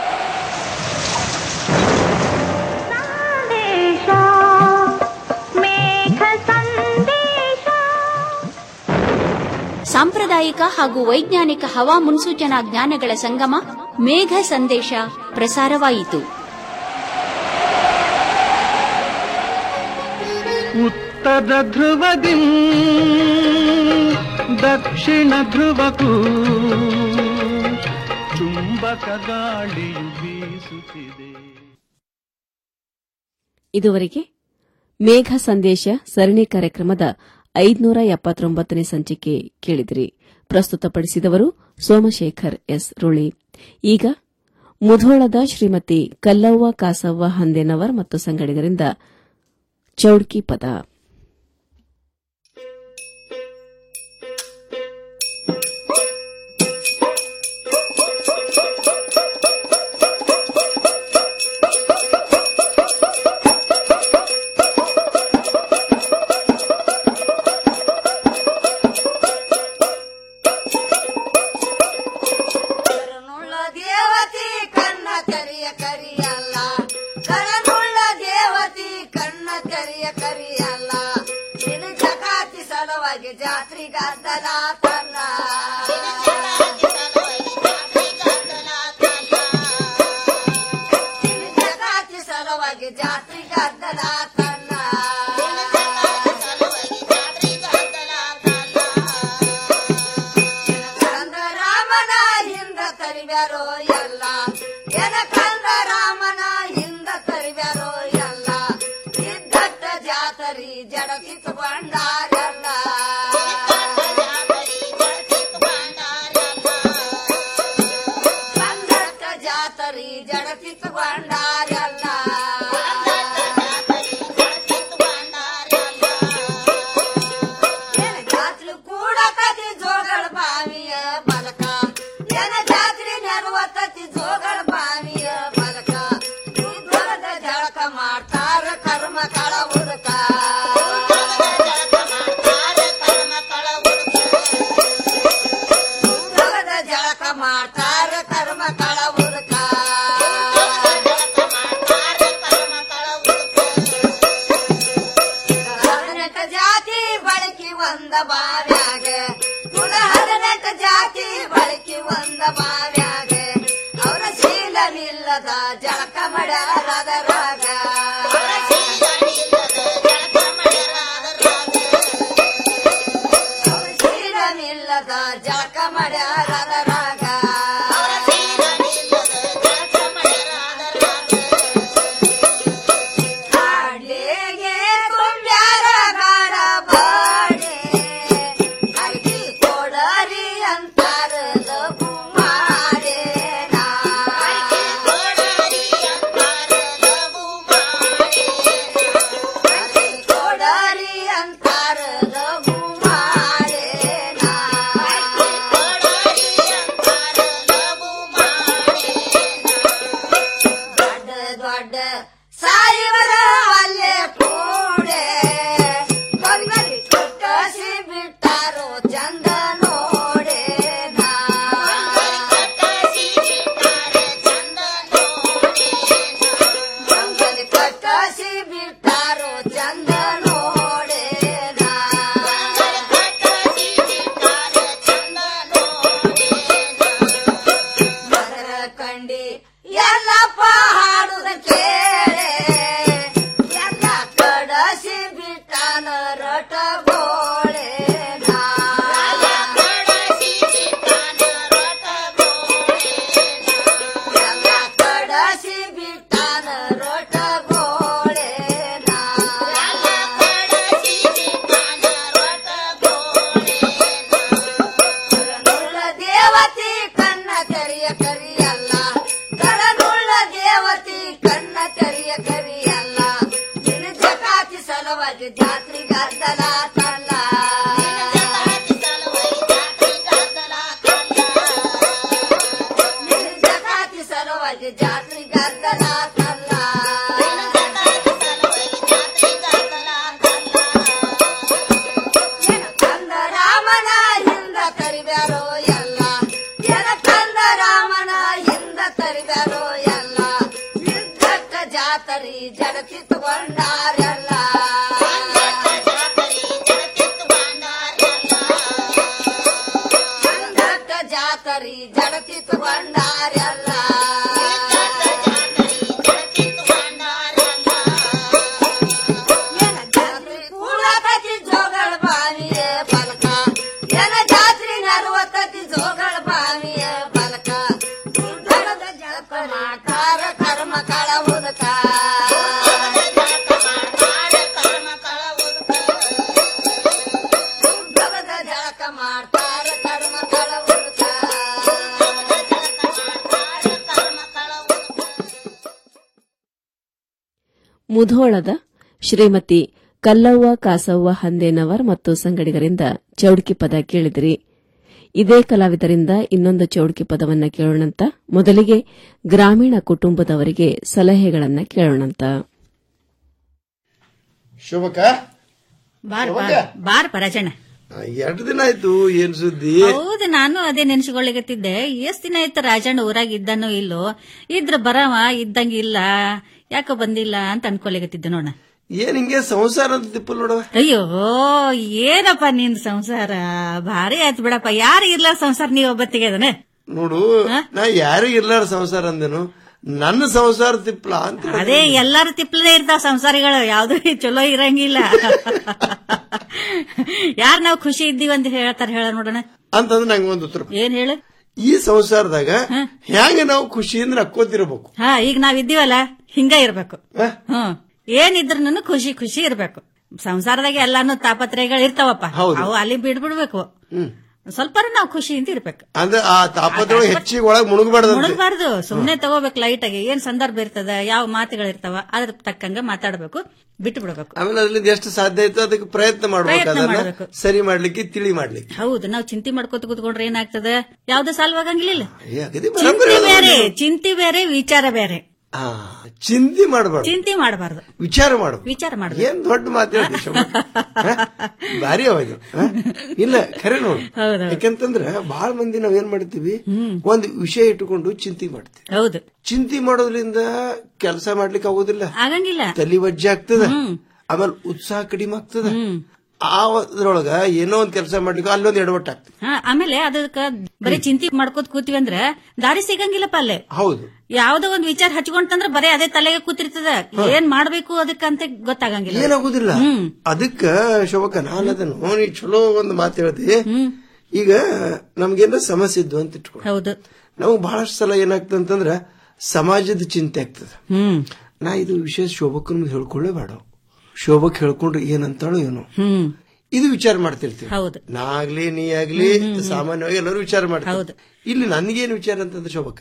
ಸಾಂಪ್ರದಾಯಿಕ ಹಾಗೂ ವೈಜ್ಞಾನಿಕ ಹವಾ ಮುನ್ಸೂಚನಾ ಜ್ಞಾನಗಳ ಸಂಗಮ ಮೇಘ ಸಂದೇಶ ಪ್ರಸಾರವಾಯಿತು ಉತ್ತರ ಧ್ರುವದಿ ದಕ್ಷಿಣ ಧ್ರುವಕ್ಕೂ ಚುಂಬಕ ಗಾಳಿಯು ಬೀಸುತ್ತಿದೆ ಇದುವರೆಗೆ ಮೇಘ ಸಂದೇಶ ಸರಣಿ ಕಾರ್ಯಕ್ರಮದ ಐದುನೂರ ಎಪ್ಪತ್ತೊಂಬತ್ತನೇ ಸಂಚಿಕೆ ಕೇಳಿದಿರಿ ಪ್ರಸ್ತುತಪಡಿಸಿದವರು ಸೋಮಶೇಖರ್ ಎಸ್ ರುಳಿ ಈಗ ಮುಧೋಳದ ಶ್ರೀಮತಿ ಕಲ್ಲವ್ವ ಕಾಸವ್ವ ಹಂದೇನವರ್ ಮತ್ತು ಸಂಗಡಿಗರಿಂದ ಚೌಡ್ಕಿ ಪದ ದೇವತಿ ಕಣ್ಣ ತೆರೆಯ ಕರಿಯಲ್ಲ ಕರನುಳ್ಳ ದೇವತಿ ಕಣ್ಣ ತೆರೆಯ ಕರಿಯಲ್ಲ ನಿನ್ನ ಜಗಾತಿ ಸಲುವಾಗಿ ಜಾತ್ರಿ ಗದ್ದಲ ತನ್ನ ನಿನ್ನ ಜಗಾತಿ ಸಲುವಾಗಿ ಜಾತ್ರಿ ಗದ್ದಲ ತನ್ನ ಕಂದ ರಾಮನ ಹಿಂದ ತರಿವ್ಯಾರೋ ಎಲ್ಲ ಎನ ಕಂದ ರಾಮನ ಹಿಂದ ತರಿವ್ಯಾರೋ ಎಲ್ಲ ಇದ್ದಟ್ಟ ಜಾತರಿ ಜಡಕಿತ್ ಬಂಡಾರಲ್ಲ ಕಂದಟ್ಟ ಜಾತರಿ ಜಡಕಿತ್ ಬಂಡಾರಲ್ಲ ಎನ ಜಾತ್ರೆ ಕೂಡ ಕದಿ ಜೋಗಳ ಬಾವಿಯ ಬಲಕ ಎನ ಜಾತ್ರೆ ನೆರವತ್ತತಿ ಜೋಗಳ ಬಾವಿಯ ಬಲಕ ಉದ್ಯೋಗದ ಜಳಕ ಮಾಡ್ತಾರ ಕರ್ಮ ಕಳ ಹುಡುಕ ಉದ್ಯೋಗದ ಜಳಕ ಮಾಡ್ತಾರ ಕರ್ಮ ಕಳ ಹುಡುಕ ಹದಿನೆಂಟು ಜಾತಿ ಬಳಕೆ ಒಂದ ಬಾವ್ಯಾಗ ಕುಲ ಹದಿನೆಂಟು ಜಾತಿ ಬಳಕೆ ಒಂದ ಬಾವ್ಯಾಗ ಅವರ ಶೀಲವಿಲ್ಲದ ಜಳಕ ಮಾಡ್ಯಾರದರಾಗ ಅವ್ರ ಶೀಲವಿಲ್ಲದ ಜಳಕ ಮಾಡ್ಯಾರದರಾಗ ಕಾಡ್ಲಿಗೆ ತುಂಬ್ಯಾರ ಗಾಡ ಬಾಡೆ ಅಕ್ಕಿ ಕೊಡರಿ ಅಂತಾರ ಲಘು ಮಾಡೇನಾ ಅಕ್ಕಿ ಕೊಡರಿ ಅಂತಾರ ಲಘು ಮಾಡೇನಾ ದೊಡ್ಡ ದೊಡ್ಡ ಸಾಯಿವರ ಅಲ್ಲೇ ಕೂಡೆ ಕೊರಿಗರಿ ಕಟ್ಟಸಿ ಬಿಟ್ಟಾರೋ ಚಂದ ನೋಡೆ ಕಟ್ಟಸಿ ಬಿಟ್ಟಾರೋ ಚಂದ ನೋಡೆ ಸಲುವಾಗಿ ಜಾತ್ರೆ ಗದ್ದಲ ಕಲ್ಲ ನಿನ್ನ ಜಗಾತಿ ಸಲುವಾಗಿ ಜಾತ್ರೆ ಗದ್ದಲ ಕಲ್ಲ ನಿನ್ನ ಕಂದ ರಾಮನ ಹಿಂದ ತರಿಬ್ಯಾರೋ ಎಲ್ಲ ಎನ ಕಂದ ರಾಮನ ಹಿಂದ ತರಿಬ್ಯಾರೋ ಎಲ್ಲ ಯುದ್ಧಕ್ಕ ಜಾತರಿ ಜಗತಿ ತಗೊಂಡಾರೆಲ್ಲ ಯುದ್ಧಕ್ಕ ಜಾತರಿ ಜಗತಿ ತಗೊಂಡಾರೆಲ್ಲ ಎನ ಜಾತ್ರೆ ಕೂಡತತಿ ಜೋಗಳ ಬಾವಿಯ ಪಲಕ ಎನ ಜಾತ್ರೆ ನರುವತ್ತತಿ ಜೋಗಳ ಬಾವಿಯ ಪಲಕ ದುರ್ಗದ ಜಳಕ ಮಾಡ್ತಾರ ಕರ್ಮ ಕಳ ಮುದಕ ದುರ್ಗದ ಜಳಕ ಮಾಡ್ತಾರ ಕರ್ಮ ಕಳ ಮುದಕ ಮುಧೋಳದ ಶ್ರೀಮತಿ ಕಲ್ಲವ್ವ ಕಾಸವ್ವ ಹಂದೇನವರ್ ಮತ್ತು ಸಂಗಡಿಗರಿಂದ ಚೌಡ್ಕಿ ಪದ ಕೇಳಿದಿರಿ ಇದೇ ಕಲಾವಿದರಿಂದ ಇನ್ನೊಂದು ಚೌಡ್ಕಿ ಪದವನ್ನ ಕೇಳೋಣಂತ ಮೊದಲಿಗೆ ಗ್ರಾಮೀಣ ಕುಟುಂಬದವರಿಗೆ ಸಲಹೆಗಳನ್ನ ಕೇಳೋಣಂತ ಶೋಭಕ ಬಾರ್ ಬಾರ್ ಬಾರ್ ಪರಾಜಣ ಎರಡು ದಿನ ಆಯ್ತು ಏನ್ ಸುದ್ದಿ ಹೌದು ನಾನು ಅದೇ ನೆನ್ಸ್ಕೊಳ್ಳಿಗತ್ತಿದ್ದೆ ಎಷ್ಟ್ ದಿನ ಆಯ್ತು ರಾಜಣ್ಣ ಊರಾಗ ಇದ್ದಾನೋ ಇಲ್ಲೋ ಇದ್ರ ಬರವ ಇದ್ದಂಗ ಇಲ್ಲ ಯಾಕೋ ಬಂದಿಲ್ಲ ಅಂತ ಅನ್ಕೊಳಿಗತ್ತಿದ್ದೆ ನೋಡ ಏನ್ ಹಿಂಗೆ ಸಂಸಾರ ಅಂತ ತಿಪ್ಪಲ್ ನೋಡವ ಅಯ್ಯೋ ಏನಪ್ಪ ನಿನ್ ಸಂಸಾರ ಭಾರಿ ಆಯ್ತು ಬಿಡಪ್ಪ ಯಾರು ಇರ್ಲ ಸಂಸಾರ ನೀವ್ ಒಬ್ಬತ್ತಿಗೆ ಅದನ್ನ ನೋಡು ನಾ ಯಾರಿಗೂ ಇರ್ಲಾರ ಸಂಸಾರ ಅಂದೇನು ನನ್ನ ಸಂಸಾರ ತಿಪ್ಪಲ ಅಂತ ಅದೇ ಎಲ್ಲಾರು ತಿಪ್ಲದೇ ಇರ್ತಾವ ಸಂಸಾರಿಗಳು ಯಾವ್ದು ಚಲೋ ಇರಂಗಿಲ್ಲ ಯಾರ್ ನಾವ್ ಖುಷಿ ಇದ್ದೀವಿ ಅಂತ ಹೇಳ್ತಾರ ಹೇಳ ನೋಡೋಣ ಅಂತಂದ್ರೆ ನಂಗೆ ಒಂದು ಉತ್ತರ ಏನ್ ಹೇಳು ಈ ಸಂಸಾರದಾಗ ಹೆಂಗ ನಾವು ಖುಷಿಯಿಂದ ನಕ್ಕೋತಿರ್ಬೇಕು ಹಾ ಈಗ ನಾವ್ ಇದ್ದೀವಲ್ಲ ಹಿಂಗ ಇರ್ಬೇಕು ಹ್ಮ್ ಏನಿದ್ರು ಖುಷಿ ಖುಷಿ ಇರ್ಬೇಕು ಸಂಸಾರದಾಗ ಎಲ್ಲಾನು ತಾಪತ್ರಯಗಳು ಇರ್ತಾವಪ್ಪ ಹೌದು. ಅವು ಅಲ್ಲಿ ಬಿಡ್ಬಿಡ್ಬೇಕು ಹ್ಮ್. ಸ್ವಲ್ಪ ನಾವು ಖುಷಿಯಿಂದ ಇರ್ಬೇಕು ಅಂದ್ರೆ ಆ ತಾಪತ್ರಗಳು ಹೆಚ್ಚಿಗೆ ಒಳಗ್ ಮುಳುಗಬಾರ್ದಂತೆ ಮುಳುಗಬಾರ್ದು ಸುಮ್ನೆ ತಗೋಬೇಕು ಲೈಟ್ ಆಗಿ ಏನ್ ಸಂದರ್ಭ ಇರ್ತದ ಯಾವ ಮಾತುಗಳು ಇರ್ತಾವ ಅದ್ರ ತಕ್ಕಂಗ ಮಾತಾಡ್ಬೇಕು ಬಿಟ್ಟು ಬಿಡ್ಬೇಕು ಆಮೇಲೆ ಅದ್ರಿಂದ ಎಷ್ಟು ಸಾಧ್ಯ ಆಯ್ತು ಅದಕ್ಕೆ ಪ್ರಯತ್ನ ಮಾಡ್ಬೇಕು ಪ್ರಯತ್ನ ಅದನ್ನ ಮಾಡ್ಬೇಕು. ಸರಿ ಮಾಡ್ಲಿಕ್ಕೆ ತಿಳಿ ಮಾಡ್ಲಿಕ್ಕೆ ಹೌದು ನಾವ್ ಚಿಂತೆ ಮಾಡ್ಕೋತ ಕೂತ್ಕೊಂಡ್ರೆ ಏನಾಗ್ತದ ಯಾವ್ದು ಸಾಲ್ವಾಗಂಗಿಲ್ಲ ಏ, ಅಗದಿ ಬರಾಬರಿ ಚಿಂತೆ ಅದ ಬೇರೆ ನೀವು. ಚಿಂತೆ ಬೇರೆ ವಿಚಾರ ಬೇರೆ ಆ, ಚಿಂತೆ ಮಾಡಬಾರ್ದು ಚಿಂತೆ ಮಾಡಬಾರ್ದು ವಿಚಾರ ಮಾಡ್ಬೇಕು ವಿಚಾರ ಮಾಡ್ಬೇಕು ಏನ್ ದೊಡ್ಡ ಮಾತು ಹೇಳ್ತಿ ಶೋಭಾ. ಹ? ಭಾರಿ ಅವ ಇದು ಹ? ಇಲ್ಲ ಖರೆ ನೋಡು ಯಾಕಂತಂದ್ರ ಬಹಳ ಮಂದಿ ನಾವ್ ಏನ್ ಮಾಡ್ತೀವಿ ಒಂದ್ ವಿಷಯ ಇಟ್ಟುಕೊಂಡು ಚಿಂತೆ ಮಾಡ್ತೀವಿ ಹೌದು ಚಿಂತೆ ಮಾಡೋದ್ರಿಂದ ಕೆಲಸ ಮಾಡ್ಲಿಕ್ಕೆ ಆಗೋದಿಲ್ಲ ಆಗಂಗಿಲ್ಲ ತಲಿ ವಜ್ಜೆ ಆಗ್ತದ ಆಮೇಲೆ ಉತ್ಸಾಹ ಕಡಿಮೆ ಆಗ್ತದ ಆ ಅದ್ರೊಳಗ ಏನೋ ಒಂದ್ ಕೆಲಸ ಮಾಡ್ಲಿಕ್ಕೆ ಅಲ್ಲೊಂದ್ ಎಡವಟ್ಟು ಆಗ್ತದೆ ಹಾ ಆಮೇಲೆ ಅದಕ್ಕ ಬರೀ ಚಿಂತೆ ಮಾಡ್ಕೋತ ಕೂತೀವಿ ಅಂದ್ರ ದಾರಿ ಸಿಗಂಗಿಲ್ಲಪ್ಪ ಅಲ್ಲೇ ಹೌದು ಯಾವ್ದೋ ಒಂದ್ ವಿಚಾರ ಹಚ್ಕೊಂತಂದ್ರ ಬರೀ ಅದೇ ತಲೆಗೆ ಕೂತಿರ್ತದ ಏನ್ ಮಾಡ್ಬೇಕು ಅದಕ್ಕಂತ ಗೊತ್ತಾಗಂಗಿಲ್ಲ ಏನಾಗುದಿಲ್ಲ ಅದಕ್ಕ ಶೋಭಕ ನಾನು ಅದನ್ನು ನೀ ಚಲೋ ಒಂದು ಮಾತು ಹೇಳ್ತಿ ಈಗ ನಮ್ಗೇನ ಸಮಸ್ಯೆ ಇದ್ದು ಅಂತ ಇಟ್ಕೊ ಹೌದು ನಮಗ್ ಬಹಳಷ್ಟು ಸಲ ಏನಾಗ್ತದೆ ಅಂತಂದ್ರ ಸಮಾಜದ ಚಿಂತೆ ಆಗ್ತದೆ ಹ್ಮ್ ನಾ ಇದು ವಿಷಯ ಶೋಭಕ್ಕನ್ ಹೇಳ್ಕೊಳ್ಳೇ ಬೇಡ ಶೋಭಕ್ ಹೇಳ್ಕೊಂಡ್ರೆ ಏನಂತಾಳೋ ಏನೋ ಹ್ಮ್ ಇದು ವಿಚಾರ ಮಾಡ್ತಿರ್ತೀವಿ ಹೌದು ನಾ ಆಗ್ಲಿ ನೀ ಆಗ್ಲಿ ಸಾಮಾನ್ಯವಾಗಿ ಎಲ್ಲರೂ ವಿಚಾರ ಮಾಡ್ತಾರೆ ಇಲ್ಲಿ ನನ್ಗೇನ್ ವಿಚಾರ ಅಂತಂದ್ರೆ ಶೋಭಕ್ಕ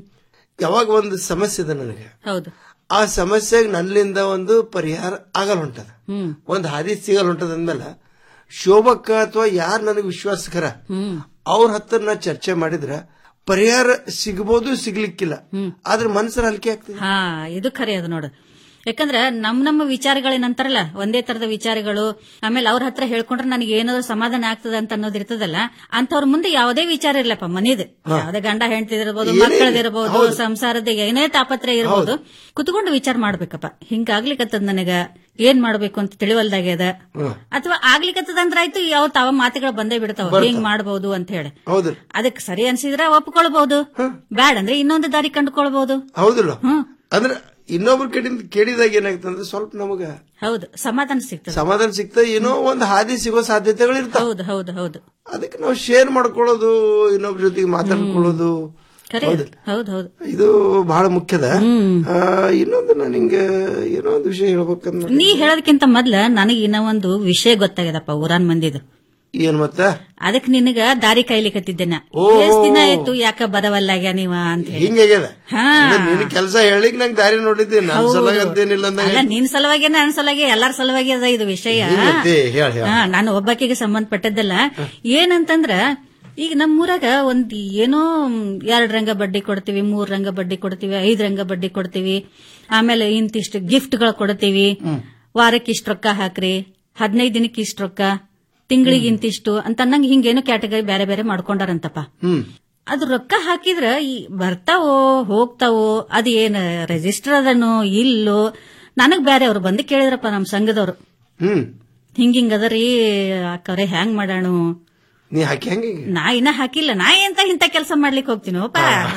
ಯಾವಾಗ ಒಂದು ಸಮಸ್ಯೆ ಇದೆ ನನಗೆ ಹೌದು ಆ ಸಮಸ್ಯೆಗೆ ನನ್ನಿಂದ ಒಂದು ಪರಿಹಾರ ಆಗಲ್ ಹೊಂಟದ ಹ್ಮ್ ಒಂದ್ ಹಾದಿ ಸಿಗಲ್ ಹೊಂಟದ ಅಂದ್ಮೇಲೆ ಶೋಭಕ್ಕ ಅಥವಾ ಯಾರು ನನಗೆ ವಿಶ್ವಾಸಕರ ಹ್ಮ್ ಅವ್ರ ಹತ್ರ ನಾ ಚರ್ಚೆ ಮಾಡಿದ್ರ ಪರಿಹಾರ ಸಿಗಬಹುದು ಸಿಗ್ಲಿಕ್ಕಿಲ್ಲ ಆದ್ರೆ ಮನಸ್ಸರ ಹಲ್ಕೆ ಆಗ್ತದೆ ಹಾ ಇದು ಖರೆ ಅದು ನೋಡು ಯಾಕಂದ್ರ ನಮ್ ನಮ್ಮ ವಿಚಾರಗಳೇನಂತಾರಲ್ಲ ಒಂದೇ ತರದ ವಿಚಾರಗಳು ಆಮೇಲೆ ಅವ್ರ ಹತ್ರ ಹೇಳ್ಕೊಂಡ್ರೆ ನನಗೆ ಏನಾದ್ರು ಸಮಾಧಾನ ಆಗ್ತದ ಅಂತ ಅನ್ನೋದು ಇರ್ತದಲ್ಲ ಅಂತವ್ರ ಮುಂದೆ ಯಾವುದೇ ವಿಚಾರ ಇರ್ಲಪ್ಪ ಮನಿದು ಯಾವುದೇ ಗಂಡ ಹೆಂಡತಿದಿರ್ಬೋದು ಏನೇ ಮಕ್ಕಳದಿರ್ಬೋದು ಹೌದು. ಸಂಸಾರದ ಏನೇ ತಾಪತ್ರ ಇರ್ಬೋದು ಕುತ್ಕೊಂಡು ವಿಚಾರ ಮಾಡ್ಬೇಕಪ್ಪ ಹಿಂಗಾಗ್ಲಿಕ್ಕತ್ತದ ನನಗ ಏನ್ ಮಾಡ್ಬೇಕು ಅಂತ ತಿಳಿವಲ್ದಾಗ್ಯದ ಅಥವಾ ಆಗ್ಲಿಕ್ಕತ್ತದ ಅಂದ್ರ ಆಯ್ತು ಯಾವ ತಾವ ಮಾತುಗಳು ಬಂದೇ ಬಿಡ್ತಾವ ಬರ್ತಾವ. ಹಿಂಗ್ ಮಾಡ್ಬೋದು ಅಂತ ಹೇಳಿ ಹೌದು ಅದಕ್ಕೆ ಸರಿ ಅನ್ಸಿದ್ರ ಒಪ್ಕೊಳ್ಬಹುದು ಬ್ಯಾಡ ಅಂದ್ರೆ ಇನ್ನೊಂದು ದಾರಿ ಕಂಡುಕೊಳ್ಬಹುದು ಹೌದಿಲ್ಲ ಅಂದ್ರೆ ಇನ್ನೊಬ್ರ ಕಡೆಯಿಂದ ಕೇಳಿದಾಗ ಏನಾಗ್ತದೆ ಅಂದ್ರೆ ಸ್ವಲ್ಪ ನಮಗ ಹೌದು ಸಮಾಧಾನ ಸಿಗ್ತದೆ ಸಮಾಧಾನ ಸಿಗ್ತಾ ಏನೋ ಒಂದು ಹಾದಿ ಸಿಗೋ ಸಾಧ್ಯತೆಗಳು ಇರ್ತಾವ ಹೌದು ಹೌದು ಹೌದು ಅದಕ್ಕೆ ನಾವು ಶೇರ್ ಮಾಡ್ಕೊಳ್ಳೋದು ಇನ್ನೊಬ್ರ ಜೊತೆಗೆ ಮಾತಾಡ್ಕೊಳ್ಳೋದು ಖರೆ ಹೌದು. ಹೌದು ಹೌದು ಇದು ಬಹಳ ಮುಖ್ಯದ ಆ, ಇನ್ನೊಂದು ನಾನು ಹಿಂಗೆ ಏನೋ ಒಂದು ವಿಷಯ ಹೇಳ್ಬೇಕಂದ್ರೆ ನೀ ಹೇಳೋದಕ್ಕಿಂತ ಮೊದ್ಲ ನನಗೆ ಇನ್ನೂ ಒಂದು ವಿಷಯ ಗೊತ್ತಾಗ್ಯದಪ್ಪ ಊರಾನ್ ಮಂದಿದು ಏನ್ ಮತ್ತ ಅದಕ್ ನಿನಗ ದಾರಿ ಕಾಯ್ಲಿಕತ್ತಿದ್ದೆನ ಓ. ಎಷ್ಟ್ ದಿನ ಆಯ್ತು ಯಾಕ ಬರವಲ್ಲಾಗ್ಯ ನೀವ ಅಂತ ಹೇಳಿ ಹಿಂಗಾಗ್ಯದ ಹಾ. ನಿನ್ ಕೆಲಸ ಹೇಳಿಕ್ ನಂಗೆ ದಾರಿ ನೋಡಿದ್ದೆ ನನ್ ಹೌದು. ಸಲುವಾಗಿ ಅಂತೇನಿಲ್ಲ ಅಂದಂಗ ಅಲ್ಲ ನಿನ್ ಸಲುವಾಗಿ ನನ್ನ ಸಲುವಾಗಿ ಎಲ್ಲಾರ ಸಲುವಾಗಿ ಅದ ಇದು ವಿಷಯ ಹಿಂಗತ್ತೆ, ಹೇಳ್, ಹೇಳ್. ಹಾ, ನಾನು ಒಬ್ಬಾಕಿಗೆ ಸಂಬಂಧಪಟ್ಟದ್ದಲ್ಲ ಏನಂತಂದ್ರ ಈಗ ನಮ್ಮೂರಾಗ ಒಂದ್ ಏನೋ ಎರಡ್ ರಂಗ ಬಡ್ಡಿ ಕೊಡ್ತೀವಿ ಮೂರ್ ರಂಗ ಬಡ್ಡಿ ಕೊಡ್ತೀವಿ ಐದ್ ರಂಗ ಬಡ್ಡಿ ಕೊಡ್ತೀವಿ ಆಮೇಲೆ ಇಂತಿಷ್ಟು ಗಿಫ್ಟ್ಗಳು ಕೊಡ್ತೀವಿ ವಾರಕ್ಕೆ ಇಷ್ಟು ರೊಕ್ಕ ಹಾಕ್ರಿ ಹದಿನೈದು ದಿನಕ್ಕೆ ಇಷ್ಟು ರೊಕ್ಕ ತಿಂಗಳಿಗೆ ಇಂತಿಷ್ಟು ಅಂತ ಅನ್ನಂಗ್ ಹಿಂಗೇನೋ ಕ್ಯಾಟಗರಿ ಬೇರೆ ಬೇರೆ ಮಾಡ್ಕೊಂಡಾರಂತಪ್ಪ ಹ್ಮ್ ಅದು ರೊಕ್ಕ ಹಾಕಿದ್ರ ಈ ಬರ್ತಾವೋ ಹೋಗ್ತಾವೋ ಅದ್ ಏನ್ ರಿಜಿಸ್ಟರ್ ಅದನೋ ಇಲ್ಲೋ ನನಗ್ ಬೇರೆ ಅವ್ರು ಬಂದು ಕೇಳಿದ್ರಪ್ಪ ನಮ್ ಸಂಘದವ್ರು ಹ್ಮ್ ಹಿಂಗಿಂಗ್ ಅದರಿ ಅಕ್ಕವ್ರೆ ಹ್ಯಾಂಗ್ ಮಾಡಾಣು ನೀ ಹಾಕಿ ಹೆಂಗ ನಾ ಇನ್ನ ಹಾಕಿಲ್ಲ ನಾ ಎಂತ ಇಂತ ಕೆಲಸ ಮಾಡ್ಲಿಕ್ಕೆ ಹೋಗ್ತೀನೋಪ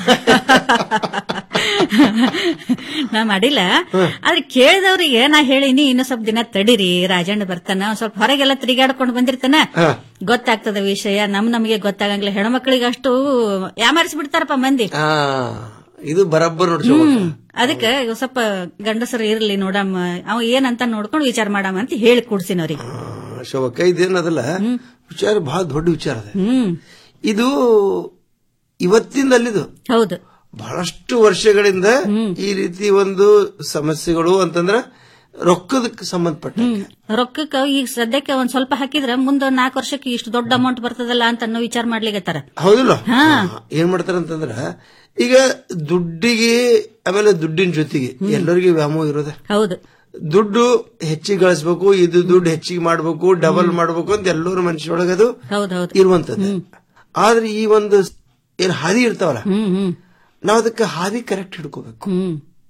ನಾ ಮಾಡಿಲ್ಲ ಆದ್ರೆ ಕೇಳಿದವ್ರಿಗೆ ನಾ ಹೇಳಿನಿ ಇನ್ನು ಸ್ವಲ್ಪ ದಿನ ತಡೀರಿ ರಾಜಣ್ಣ ಬರ್ತಾನ ಒಂದ್ ಸ್ವಲ್ಪ ಹೊರಗೆಲ್ಲ ತಿರುಗಾಡ್ಕೊಂಡು ಬಂದಿರ್ತಾನ ಗೊತ್ತಾಗ್ತದ ವಿಷಯ ನಮ್ ನಮಗೆ ಗೊತ್ತಾಗಂಗಿಲ್ಲ ಹೆಣ್ಮಕ್ಳಿಗೆ ಅಷ್ಟು ಯಾಮಾರಿಸ್ಬಿಡ್ತಾರಪ್ಪ ಮಂದಿ ಆ ಇದು ಬರಬ್ಬರ್ ನೋಡಿ ಹ್ಮ್ ಅದಕ್ಕೆ ಇವ್ ಸ್ವಲ್ಪ ಗಂಡಸರು ಇರ್ಲಿ ನೋಡಮ್ಮ ಅವ ಏನಂತ ನೋಡ್ಕೊಂಡು ವಿಚಾರ ಮಾಡಮ್ಮ ಅಂತ ಹೇಳಿ ಕೂಡ್ಸಿನ ಅವ್ರಿಗೆ ಶೋಭಕ್ಕ ಇದೇನದಲ್ಲ ವಿಚಾರ ಬಹಳ ದೊಡ್ಡ ವಿಚಾರ ಅದ ಹ್ಮ್ ಇದು ಇವತ್ತಿಂದ ಅಲ್ಲಿದು ಹೌದು ಬಹಳಷ್ಟು ವರ್ಷಗಳಿಂದ ಈ ರೀತಿ ಒಂದು ಸಮಸ್ಯೆಗಳು ಅಂತಂದ್ರ ರೊಕ್ಕದಕ್ಕೆ ಸಂಬಂಧಪಟ್ಟ ರೊಕ್ಕಕ್ಕ ಈಗ ಸದ್ಯಕ್ಕೆ ಒಂದ್ ಸ್ವಲ್ಪ ಹಾಕಿದ್ರ ಮುಂದ ನಾಲ್ಕು ವರ್ಷಕ್ಕೆ ಇಷ್ಟು ದೊಡ್ಡ ಅಮೌಂಟ್ ಬರ್ತದಲ್ಲ ಅಂತ ಅನ್ನೋ ವಿಚಾರ ಮಾಡ್ಲಿಕತ್ತಾರ ಹೌದಿಲ್ಲ ಹಾ. ಏನ್ ಮಾಡ್ತಾರ ಅಂತಂದ್ರ ಈಗ ದುಡ್ಡಿಗೆ ಆಮೇಲೆ ದುಡ್ಡಿನ ಜೊತೆಗೆ ಎಲ್ಲರಿಗೂ ವ್ಯಾಮೋಹ ಇರೋದ ಹೌದು ದುಡ್ಡು ಹೆಚ್ಚಿಗೆ ಗಳಿಸ್ಬೇಕು ಇದು ದುಡ್ಡು ಹೆಚ್ಚಿಗೆ ಮಾಡ್ಬೇಕು ಡಬಲ್ ಮಾಡ್ಬೇಕು ಅಂತ ಎಲ್ಲರೂ ಮನುಷ್ಯರೊಳಗೆ ಅದು ಹೌದೌದು ಇರುವಂತದ್ದು ಆದ್ರೆ ಈ ಒಂದು ಏನ್ ಹಾದಿ ಇರ್ತಾವಲ್ಲ ಹ್ಮ್ ಹ್ಮ್ ನಾವ್ ಅದಕ್ಕೆ ಹಾದಿ ಕರೆಕ್ಟ್ ಹಿಡ್ಕೋಬೇಕು ಹ್ಮ್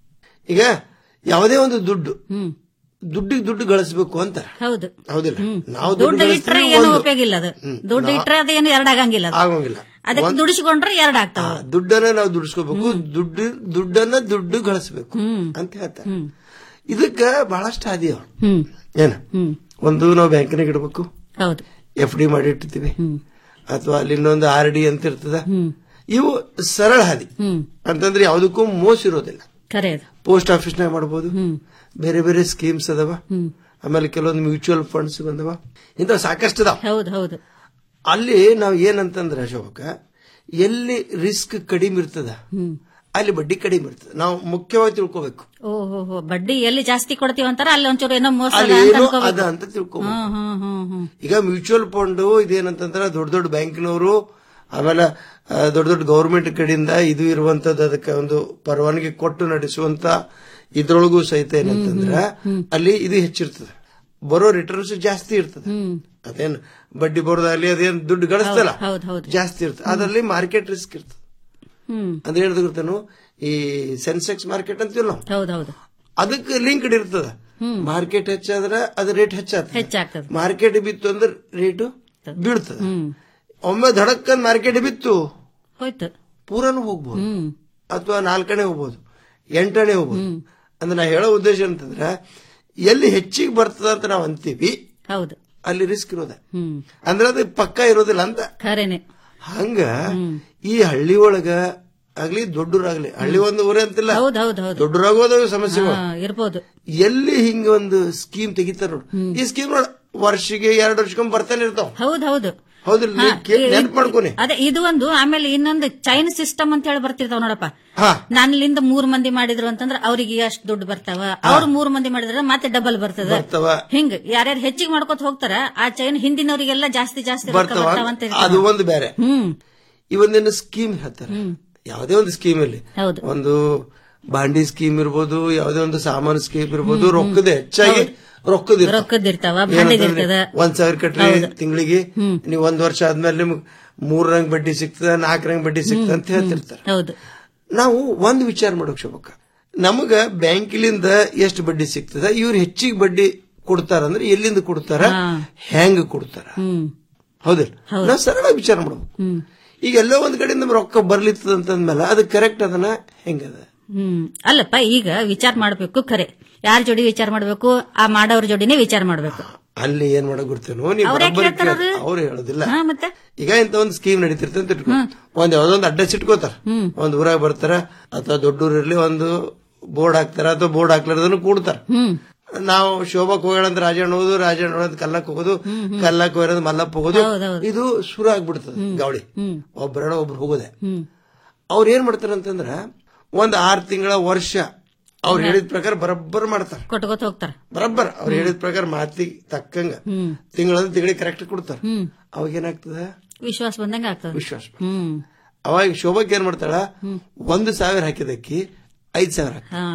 ಈಗ ಯಾವುದೇ ಒಂದು ದುಡ್ಡು ಹ್ಮ್ ದುಡ್ಡಿಗೆ ದುಡ್ಡು ಗಳಿಸ್ಬೇಕು ಅಂತ ಹೌದು ಹೌದಿಲ್ಲ ನಾವು ದುಡ್ಡು ಇಟ್ರೆ ಗಳಿಸ್ತೀವಿ ಏನು ಒಂದು. ಉಪಯೋಗ ಇಲ್ಲ ಅದು ಹ್ಮ್. ದುಡ್ಡು ನಾ- ಇಟ್ರೆ ಅದೇನು ಎರಡಾಗಂಗಿಲ್ಲ ಅದು. ಆಗೋಂಗಿಲ್ಲ ಅದಕ್ಕೆ ಒಂದ್- ದುಡಿಸ್ಕೊಂಡ್ರೆ ಎರಡ್ ಆಗ್ತಾವ ಆ, ದುಡ್ಡನ್ನ ನಾವು ದುಡಿಸ್ಕೋಬೇಕು ದುಡ್ಡು ದುಡ್ಡನ್ನ ದುಡ್ಡು ಗಳಿಸ್ಬೇಕು ಅಂತ ಹೇಳ್ತಾರೆ ಇದಕ್ಕ ಬಹಳಷ್ಟು ಹಾದಿ ಅವ ಹ್ಮ್ ಏನ ಒಂದು ನಾವು ಬ್ಯಾಂಕಿನಾಗ ಇಡಬೇಕು ಹೌದು ಎಫ್ ಡಿ ಮಾಡಿ ಇಟ್ಟಿರ್ತೀವಿ ಅಥವಾ ಅಲ್ಲಿ ಇನ್ನೊಂದು ಆರ್ ಡಿ ಅಂತ ಇರ್ತದ ಇವು ಸರಳ ಹಾದಿ ಅಂತಂದ್ರೆ ಯಾವುದಕ್ಕೂ ಮೋಸ ಇರೋದಿಲ್ಲ ಖರೆ ಅದು ಪೋಸ್ಟ್ ಆಫೀಸ್ನಾಗ ಮಾಡಬಹುದು ಬೇರೆ ಬೇರೆ ಸ್ಕೀಮ್ಸ್ ಅದಾವ ಆಮೇಲೆ ಕೆಲವೊಂದು ಮ್ಯೂಚುವಲ್ ಫಂಡ್ಸ್ ಬಂದವ ಇಂಥ ಸಾಕಷ್ಟು ಅದಾವ ಹೌದು ಹೌದು ಅಲ್ಲಿ ನಾವು ಏನಂತಂದ್ರೆ ಅಶೋಕ ಎಲ್ಲಿ ರಿಸ್ಕ್ ಕಡಿಮೆ ಇರ್ತದ ಅಲ್ಲಿ ಬಡ್ಡಿ ಕಡಿಮೆ ಇರ್ತದೆ ನಾವು ಮುಖ್ಯವಾಗಿ ತಿಳ್ಕೋಬೇಕು ಓಹೋ ಹೋ ಬಡ್ಡಿ ಎಲ್ಲಿ ಜಾಸ್ತಿ ಕೊಡ್ತೀವಿ ಅಂತಾರ ಅಲ್ಲಿ ಒಂಚೂರು ಏನೋ ಮೋಸ ಅದ ಅಲ್ಲಿ ಅಂತ ಏನೋ ಅನ್ಕೋಬೇಕು. ಅದ ಅಂತ ತಿಳ್ಕೋಬೇಕು ಹ್ಮ್ ಹ್ಮ್ ಹ್ಮ್ ಹ್ಮ್ ಈಗ ಮ್ಯೂಚುವಲ್ ಫಂಡ್ ಇದೇನಂತಂದ್ರೆ ದೊಡ್ಡ ದೊಡ್ಡ ಬ್ಯಾಂಕಿನವರು ಆಮೇಲೆ ಆ, ದೊಡ್ಡ ದೊಡ್ಡ ಗೌರ್ಮೆಂಟ್ ಕಡೆಯಿಂದ ಇದು ಇರುವಂತದ್ದು ಅದಕ್ಕೆ ಒಂದು ಪರವಾನಗಿ ಕೊಟ್ಟು ನಡೆಸುವಂತ ಇದ್ರೊಳಗೂ ಸಹಿತ ಏನಂತಂದ್ರೆ ಅಲ್ಲಿ ಇದು ಹೆಚ್ಚಿರ್ತದೆ ಬರೋ ರಿಟರ್ನ್ಸ್ ಜಾಸ್ತಿ ಇರ್ತದೆ ಅದೇನು ಬಡ್ಡಿ ಬರೋದಾಗ್ಲಿ ಅದೇನ್ ದುಡ್ಡು ಗಳಿಸ್ತಲ್ಲ ಹೌದು ಹೌದು ಜಾಸ್ತಿ ಇರ್ತದೆ ಅದರಲ್ಲಿ ಮಾರ್ಕೆಟ್ ರಿಸ್ಕ್ ಇರ್ತದೆ ಹ್ಮ್ ಅಂದ್ರೆ ಏನದು ಗೊತ್ತೇನು ಈ ಸೆನ್ಸೆಕ್ಸ್ ಮಾರ್ಕೆಟ್ ಅಂತೀವಲ್ಲ ನಾವು ಹೌದು ಹೌದು ಅದಕ್ಕೆ ಲಿಂಕ್ಡ್ ಇರ್ತದ ಮಾರ್ಕೆಟ್ ಹೆಚ್ಚಾದ್ರೆ ಅದು ರೇಟ್ ಹೆಚ್ಚಾಗ್ತದೆ ಹೆಚ್ಚಾಗ್ತದೆ ಮಾರ್ಕೆಟ್ ಬಿತ್ತು ಅಂದ್ರೆ ರೇಟು ಬೀಳ್ತದೆ ಒಮ್ಮೆ ಧಡಕ್ಕಂದ್ ಮಾರ್ಕೆಟ್ ಬಿತ್ತು ಹೋಯ್ತು ಪೂರನು ಹೋಗ್ಬೋದು ಅಥವಾ ನಾಲ್ಕನೇ ಹೋಗ್ಬೋದು ಎಂಟನೇ ಹೋಗ್ಬೋದು ಅಂದ್ರೆ ನಾ ಹೇಳೋ ಉದ್ದೇಶ ಅಂತಂದ್ರೆ ಎಲ್ಲಿ ಹೆಚ್ಚಿಗೆ ಬರ್ತದ ಅಂತ ನಾವು ಅಂತೀವಿ ಹೌದು ಅಲ್ಲಿ ರಿಸ್ಕ್ ಇರೋದ ಹ್ಮ್ ಅಂದ್ರೆ ಅದು ಪಕ್ಕ ಇರೋದಿಲ್ಲ ಅಂತ ಖರೇನೆ ಹಂಗ ಈ ಹಳ್ಳಿ ಒಳಗ ಆಗ್ಲಿ ದೊಡ್ಡರಾಗ್ಲಿ ಹಳ್ಳಿ ಒಂದು ಊರೇ ಅಂತಿಲ್ಲ ಹೌದು ಹೌದು ಹೌದು ದೊಡ್ಡರಾಗೋದವ ಸಮಸ್ಯೆಗಳು ಹಾ, ಇರ್ಬೋದು ಎಲ್ಲಿ ಹಿಂಗ ಒಂದು ಸ್ಕೀಮ್ ತೆಗಿತಾರ ನೋಡು ಈ ಸ್ಕೀಮ್ ನೋಡ ವರ್ಷಿಗೆ ಎರಡು ವರ್ಷಕ್ಕೊಮ್ಮೆ ಬರ್ತಾನೆ ಇರ್ತಾವ ಹೌದು ಹೌದು ಹೌದಿಲ್ಲ ಹಾ, ಈ- ನೆನ್ಪು ಮಾಡ್ಕೊನಿ ಅದೇ ಇದು ಒಂದು ಆಮೇಲೆ ಇನ್ನೊಂದು ಚೈನ್ ಸಿಸ್ಟಮ್ ಅಂತ ಹೇಳಿ ಬರ್ತಿರ್ತಾವ ನೋಡಪ್ಪ ಹಾ ನನ್ನಿಂದ ಮೂರ್ ಮಂದಿ ಮಾಡಿದ್ರು ಅಂತಂದ್ರೆ ಅವ್ರಿಗೆ ಅಷ್ಟು ದುಡ್ಡು ಬರ್ತಾವ ಅವ್ರು ಮೂರ್ ಮಂದಿ ಮಾಡಿದ್ರೆ ಮತ್ತೆ ಡಬಲ್ ಬರ್ತದ ಬರ್ತಾವ ಹಿಂಗ್ ಯಾರ್ಯಾರು ಹೆಚ್ಚಿಗೆ ಮಾಡ್ಕೊತ ಹೋಗ್ತಾರ ಆ ಚೈನ್ ಹಿಂದಿನವರಿಗೆಲ್ಲ ಜಾಸ್ತಿ ಜಾಸ್ತಿ ರೊಕ್ಕ ಬರ್ತಾವ ಬರ್ತಾವ ಅಂತ ಇರ್ತಾವ. ಅದು ಒಂದು ಬೇರೆ ಹ್ಮ್ ಈ ಒಂದೇನು ಸ್ಕೀಮ್ ಹೇಳ್ತಾರೆ ಯಾವುದೇ ಒಂದು ಸ್ಕೀಮ್ ಅಲ್ಲಿ ಹೌದು ಒಂದು ಬಾಂಡಿ ಸ್ಕೀಮ್ ಇರ್ಬೋದು ಯಾವುದೇ ಒಂದು ಸಾಮಾನು ಸ್ಕೀಮ್ ಇರ್ಬೋದು ರೊಕ್ಕದ ಹೆಚ್ಚಾಗಿ ರೊಕ್ಕದ ಇರ್ತಾವ. ರೊಕ್ಕದಿರ್ತಾವ ಭಾಂಡಿದಿರ್ತದ ಏನಂತಂದ್ರೆ ಒಂದ್ ಸಾವಿರ ಕಟ್ರಿ ತಿಂಗಳಿಗೆ ನೀವು ಒಂದ್ ವರ್ಷ ಆದ್ಮೇಲೆ ನಿಮ್ಗೆ ಮೂರ್ ರಂಗ್ ಬಡ್ಡಿ ಸಿಗ್ತದ ನಾಲ್ಕು ರಂಗ್ ಬಡ್ಡಿ ಸಿಗ್ತದ ಅಂತ ಹೇಳ್ತಿರ್ತಾರೆ ಹೌದು ನಾವು ಒಂದ್ ವಿಚಾರ ಮಾಡೋಕ್ ಶೋಭಕ್ಕ ನಮಗ ಬ್ಯಾಂಕಿಲಿಂದ ಎಷ್ಟು ಬಡ್ಡಿ ಸಿಗ್ತದ ಇವ್ರು ಹೆಚ್ಚಿಗೆ ಬಡ್ಡಿ ಕೊಡ್ತಾರ ಅಂದ್ರೆ ಎಲ್ಲಿಂದ ಕೊಡ್ತಾರ ಹೆಂಗ್ ಕೊಡ್ತಾರ ಹ್ಮ್ ಹೌದಿಲ್ಲ ನಾವು ಸರಳ ವಿಚಾರ ಮಾಡ್ಬೇಕು ಹ್ಮ್ ಈಗ ಎಲ್ಲೋ ಒಂದ್ ಕಡೆಯಿಂದ ನಮ್ಗ್ ರೊಕ್ಕ ಬರ್ಲಿತ್ತದ ಅಂತಂದ್ಮೇಲೆ ಅದು ಕರೆಕ್ಟ್ ಅದನ್ನ ಹೆಂಗದ ಹ್ಮ್ ಅಲ್ಲಪ್ಪ ಈಗ ವಿಚಾರ ಮಾಡ್ಬೇಕು ಖರೆ ಯಾರ ಜೋಡಿ ವಿಚಾರ ಮಾಡ್ಬೇಕು ಆ ಮಾಡೋರ್ ಜೋಡಿನೇ ವಿಚಾರ ಮಾಡ್ಬೇಕು ಅಲ್ಲಿ ಏನ್ ಮಾಡಕ್ ಗೊತ್ತೇನೋ ನೀವು ಅವ್ರ್ ಯಾಕ್ ಹೇಳ್ತಾರ್ ಅವ್ರು? ಅವ್ರು ಹೇಳೋದಿಲ್ಲ ಹಾ ಮತ್ತೆ ಈಗ ಇಂತ ಒಂದ್ ಸ್ಕೀಮ್ ನಡೀತಿರ್ತದೆ ಅಂತ ಇಟ್ಕೊ ಒಂದ್ ಯಾವ್ದೊಂದ್ ಅಡ್ರೆಸ್ ಇಟ್ಕೋತಾರ ಒಂದ್ ಊರಾಗ ಬರ್ತಾರ ಅಥವಾ ದೊಡ್ಡ ಊರಿರ್ಲಿ ಒಂದು ಬೋರ್ಡ್ ಹಾಕ್ತಾರ ಅಥವಾ ಬೋರ್ಡ್ ಹಾಕ್ಲಾರ್ದನ್ನು ಕೂಡ್ತಾರ ಹ್ಮ್ ನಾವು ಶೋಭಕ್ ಹೋಗೋಣ ಅಂತ ರಾಜಣ್ಣ ಹೋಗೋದು ರಾಜಣ್ಣ ಹೋಗೋದು ಕಲ್ಲಕ್ ಹೋಗೋದು ಕಲ್ಲಕ್ ಹೋಗೋದು ಮಲ್ಲಪ್ಪ ಹೋಗೋದು ಇದು ಶುರು ಆಗ್ಬಿಡ್ತದೆ ಗಾವಳಿ ಒಬ್ಬರಣ ಒಬ್ರು ಹೋಗೋದೆ ಅವ್ರು ಏನ್ ಮಾಡ್ತಾರ ಅಂತಂದ್ರ ಒಂದ್ ಆರ್ ತಿಂಗಳ ವರ್ಷ ಅವ್ರು ಹೇಳಿದ ಪ್ರಕಾರ ಬರಬ್ಬರ್ ಮಾಡ್ತಾರ ಕೊಟ್ಕೋತ ಹೋಗ್ತಾರ ಬರಬ್ಬರ್ ಅವ್ರು ಹೇಳಿದ ಪ್ರಕಾರ ಮಾತಿಗೆ ತಕ್ಕಂಗ ತಿಂಗಳ ತಿಂಗಳಿಗೆ ಕರೆಕ್ಟ್ ಕೊಡ್ತಾರ ಅವಾಗ ಏನಾಗ್ತದ ವಿಶ್ವಾಸ ಬಂದಂಗ ಆಗ್ತದ ವಿಶ್ವಾಸ ಹ್ಮ್ ಅವಾಗ ಶೋಭಕ್ ಏನ್ ಮಾಡ್ತಾಳ ಒಂದು ಸಾವಿರ ಹಾಕಿದಕ್ಕಿ ಐದ್ ಸಾವಿರ ಹಾಕ್ತಾಳ. ಹಾ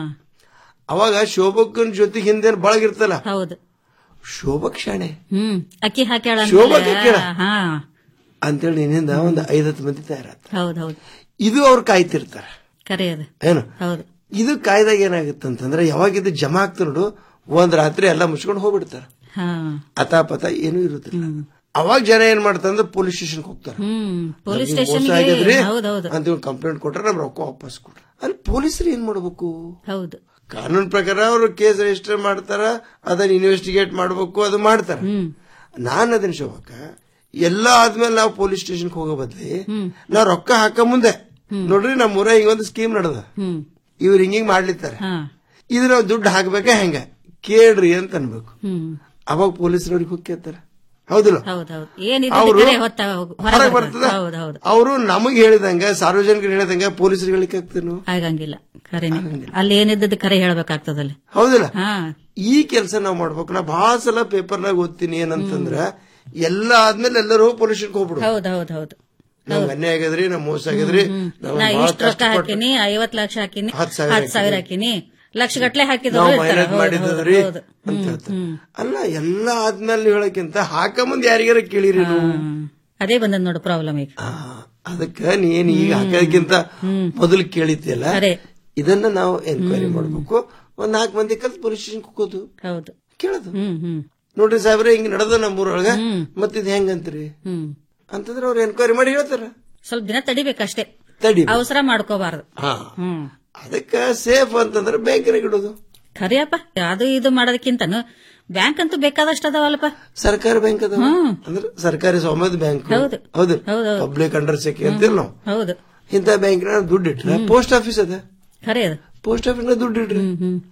ಅವಾಗ ಶೋಭಕ್ಕನ್ ಜೊತೆಗೆ ಹಿಂದೆ ಬಳಗಿರ್ತಲ್ಲ ಹೌದು ಶೋಭಕ್ ಶಾಣೆ ಹ್ಮ್ ಅಕ್ಕಿ ಹಾಕ್ಯಾಳ ಶೋಭಕ್ ಹಾಕ್ಯಾಳ. ಹಾ ಅಂತೇಳಿ ನಿನ್ನಿಂದ ಒಂದು ಐದತ್ತು ಮಂದಿ ತಯಾರಾತ ಹೌದ್ ಹೌದ್ ಇದು ಅವ್ರು ಕಾಯ್ತಿರ್ತಾರ ಕರೆ ಅದು ಏನು ಹೌದು ಇದು ಕಾಯ್ದಾಗ ಏನಾಗುತ್ತೆ ಅಂತಂದ್ರೆ ಯಾವಾಗ ಇದು ಜಮಾ ಆಗ್ತ ನೋಡು ಒಂದ್ ರಾತ್ರಿ ಎಲ್ಲ ಮುಚ್ಕೊಂಡು ಹೋಗ್ಬಿಡ್ತಾರ ಹಾ ಅತಾಪತ ಏನೂ ಇರುದಿಲ್ಲ ಅವಾಗ ಜನ ಏನ್ ಮಾಡ್ತಾರಂದ್ರೆ ಪೊಲೀಸ್ ಸ್ಟೇಷನ್ ಹೋಗ್ತಾರ ಹ್ಮ್ ಪೊಲೀಸ್ ನಮ್ಗೆ ಮೋಸ ಸ್ಟೇಷನ್ ಆಗಿದ್ರಿ ಹೌದ್ ಹೌದು ಅಂತ ಕಂಪ್ಲೇಂಟ್ ಕೊಟ್ರೆ ನಮ್ ರೊಕ್ಕ ವಾಪಸ್ ಕೊಡ್ರಿ ಅಲ್ಲಿ ಪೊಲೀಸರು ಏನ್ ಮಾಡ್ಬೇಕು ಹೌದು ಕಾನೂನು ಪ್ರಕಾರ ಅವರು ಕೇಸ್ ರಿಜಿಸ್ಟರ್ ಮಾಡ್ತಾರ ಅದನ್ನ ಇನ್ವೆಸ್ಟಿಗೇಟ್ ಮಾಡ್ಬೇಕು ಅದು ಮಾಡ್ತಾರ ನಾನ್ ಅದನ್ನ ಶೋಭಕ್ಕ ಎಲ್ಲ ಆದ್ಮೇಲೆ ನಾವು ಪೊಲೀಸ್ ಸ್ಟೇಷನ್ ಹೋಗೋ ಬದ್ಲಿ ನಾವ್ ರೊಕ್ಕ ಹಾಕ ಮುಂದೆ ನೋಡ್ರಿ ನಮ್ಮ ಊರ ಹಿಂಗೊಂದು ಸ್ಕೀಮ್ ನಡೆದ ಹ್ಮ್ ಇವ್ರು ಹಿಂಗಿಂಗ್ ಮಾಡ್ಲಿತ್ತಾರ ಹಾ ಇದು ನಾವು ದುಡ್ಡು ಹಾಕ್ಬೇಕ ಹೆಂಗ ಕೇಳ್ರಿ ಅಂತ ಅನ್ಬೇಕು ಹ್ಮ್ ಅವಾಗ ಪೊಲೀಸರವ್ರಿಗೆ ಹೋಗಿ ಕೇಳ್ತಾರ ಹೌದಿಲ್ಲ ಹೌದ್ ಹೌದ್ ಏನಿದೆ ಅವ್ರು ಕರೆ ಹೊತ್ತ ಹೊರಗೆ ಬರ್ತದ ಹೌದ್ ಹೌದು ಅವರು ನಮಗ್ ಹೇಳಿದಂಗ ಸಾರ್ವಜನಿಕರು ಹೇಳಿದಂಗ ಪೊಲೀಸರಿಗೆ ಹೇಳಿಕ್ ಆಗ್ತೇನು ಆಗಂಗಿಲ್ಲ ಕರೆನೆ ಅಲ್ಲಿ ಏನಿದ್ದದ್ದು ಕರೆ ಹೇಳ್ಬೇಕಾಗ್ತದಲ್ಲಿ ಹೌದಿಲ್ಲ ಹಾ ಈ ಕೆಲಸ ನಾವ್ ಮಾಡ್ಬೇಕು ನಾ ಬಹಳ ಸಲ ಪೇಪರ್ನಾಗ ಓದ್ತೀನಿ ಏನಂತಂದ್ರ ಎಲ್ಲ ಆದ್ಮೇಲೆ ಎಲ್ಲರೂ ಪೊಲೀಸ್ ಸ್ಟೇಷನ್ ಹೋಗ್ಬಿಡು ಹೌದ್ ಹೌದ್ ಹೌದು ನಮ್ ಅನ್ಯಾಯ ಆಗಿದ್ರಿ ನಮ್ ಮೋಸ ಆಗಿದ್ರಿ ನಾವ್ ನಾ ಬಹಳ ಇಷ್ಟು ರೊಕ್ಕ ಕಷ್ಟಪಟ್ಟು ಹಾಕಿನಿ ಐವತ್ ಲಕ್ಷ ಹಾಕಿನಿ ಹತ್ತ್ ಸಾವಿರ ಹತ್ತು ಸಾವಿರ ಹಾಕಿನಿ ಲಕ್ಷ ಗಟ್ಲೆ ಹಾಕಿದ್ರು ನಾವು ಇರ್ತಾರೆ. ಮೈನತ್ ಹೌದು, ಮಾಡಿದ್ರಿ ಹೌದು, ಹೌದು. ಅಂತ ಹೇಳ್ತಾರೆ ಅಲ್ಲ ಎಲ್ಲ ಆದ್ಮೇಲೆ ನೀವ್ ಹೇಳಕ್ಕಿಂತ ಹಾಕ ಮುಂದೆ ಯಾರಿಗಾರ ಕೇಳಿರಿ ನೀವು ಅದೇ ಬಂದದ್ ನೋಡು ಪ್ರಾಬ್ಲಮ್ ಈಗ ಅದಕ್ಕ ನೀನ್ ಈಗ ಹಾಕೋದಕ್ಕಿಂತ ಮೊದಲು ಕೇಳಿದ್ಯಲ್ಲ ಅರೆ. ಇದನ್ನ ನಾವು ಎನ್ಕ್ವೈರಿ ಮಾಡ್ಬೇಕು ಒಂದ್ ನಾಲ್ಕು ಮಂದಿ ಕಲ್ತ್ ಪೊಲೀಸ್ ಸ್ಟೇಷನ್ ಹೋಗೋದು ಹೌದು ಕೇಳೋದು ಹ್ಮ್ ಹ್ಮ್ ನೋಡ್ರಿ ಸಾಹೇಬ್ರೆ ಹಿಂಗ್ ನಡೆದ ನಮ್ಮೂರೊಳಗ ಮತ್ತಿದ್ ಹೆಂಗಂತ್ರಿ ಹ್ಮ್ ಅಂತಂದ್ರೆ ಅವ್ರು ಎನ್ಕ್ವೈರಿ ಮಾಡಿ ಹೇಳ್ತಾರ ಸ್ವಲ್ಪ ದಿನ ತಡಿಬೇಕಷ್ಟೇ ತಡಿ ಅವಸರ ಮಾಡ್ಕೋಬಾರ್ದು ಹಾ ಹ್ಮ್ ಅದಕ್ಕ ಸೇಫ್ ಅಂತಂದ್ರೆ ಬ್ಯಾಂಕಿನಾಗ ಇಡೋದು ಖರಿಯಪ್ಪ ಅದು ಇದು ಮಾಡೋದಕ್ಕಿಂತನು ಬ್ಯಾಂಕ್ ಅಂತೂ ಬೇಕಾದಷ್ಟು ಅದಾವಲ್ಲಪ್ಪ ಸರ್ಕಾರಿ ಬ್ಯಾಂಕ್ ಅದ ಅಂದ್ರೆ ಸರ್ಕಾರಿ ಸ್ವಾಮ್ಯದ ಬ್ಯಾಂಕ್ ಹೌದು. ಹೌದು ಹೌದು. ಪಬ್ಲಿಕ್ ಅಂಡರ್ ಸೆಕ್ಯೂ ಅಂತೀವಿ ನಾವು ಹೌದು ಇಂಥ ಬ್ಯಾಂಕಿನ ದುಡ್ಡು ಇಟ್ರೆ ಪೋಸ್ಟ್ ಆಫೀಸ್ ಅದ ಖರೆ ಅದು ಪೋಸ್ಟ್ ಆಫೀಸ್ ದುಡ್ಡು ಇಡ್ರಿ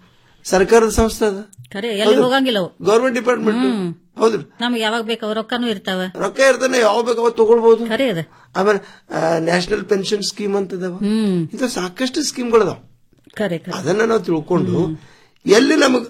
ಸರ್ಕಾರದ ಸಂಸ್ಥೆ ಅದ ಖರೆ ಎಲ್ಲಿ ಹೋಗಂಗಿಲ್ಲ ಅವು ಗೌರ್ಮೆಂಟ್ ಡಿಪಾರ್ಟ್ಮೆಂಟ್ ಹೌದು ನಮ್ಗೆ ಯಾವಾಗ ಬೇಕಾವ ರೊಕ್ಕನೂ ಇರ್ತಾವ ರೊಕ್ಕ ಇರ್ತಾನೆ ಯಾವ ಬೇಕು ಅವಾಗ ತಗೊಳ್ಬಹುದು ಖರೆ ಅದ ಆಮೇಲೆ ನ್ಯಾಷನಲ್ ಪೆನ್ಷನ್ ಸ್ಕೀಮ್ ಅಂತ ಅದಾವ ಹ್ಮ್ ಇದು ಸಾಕಷ್ಟು ಸ್ಕೀಮ್ಗಳದಾವ ಖರೆ ಖರೆ ಅದನ್ನ ನಾವು ತಿಳ್ಕೊಂಡು ಎಲ್ಲಿ ನಮಗ್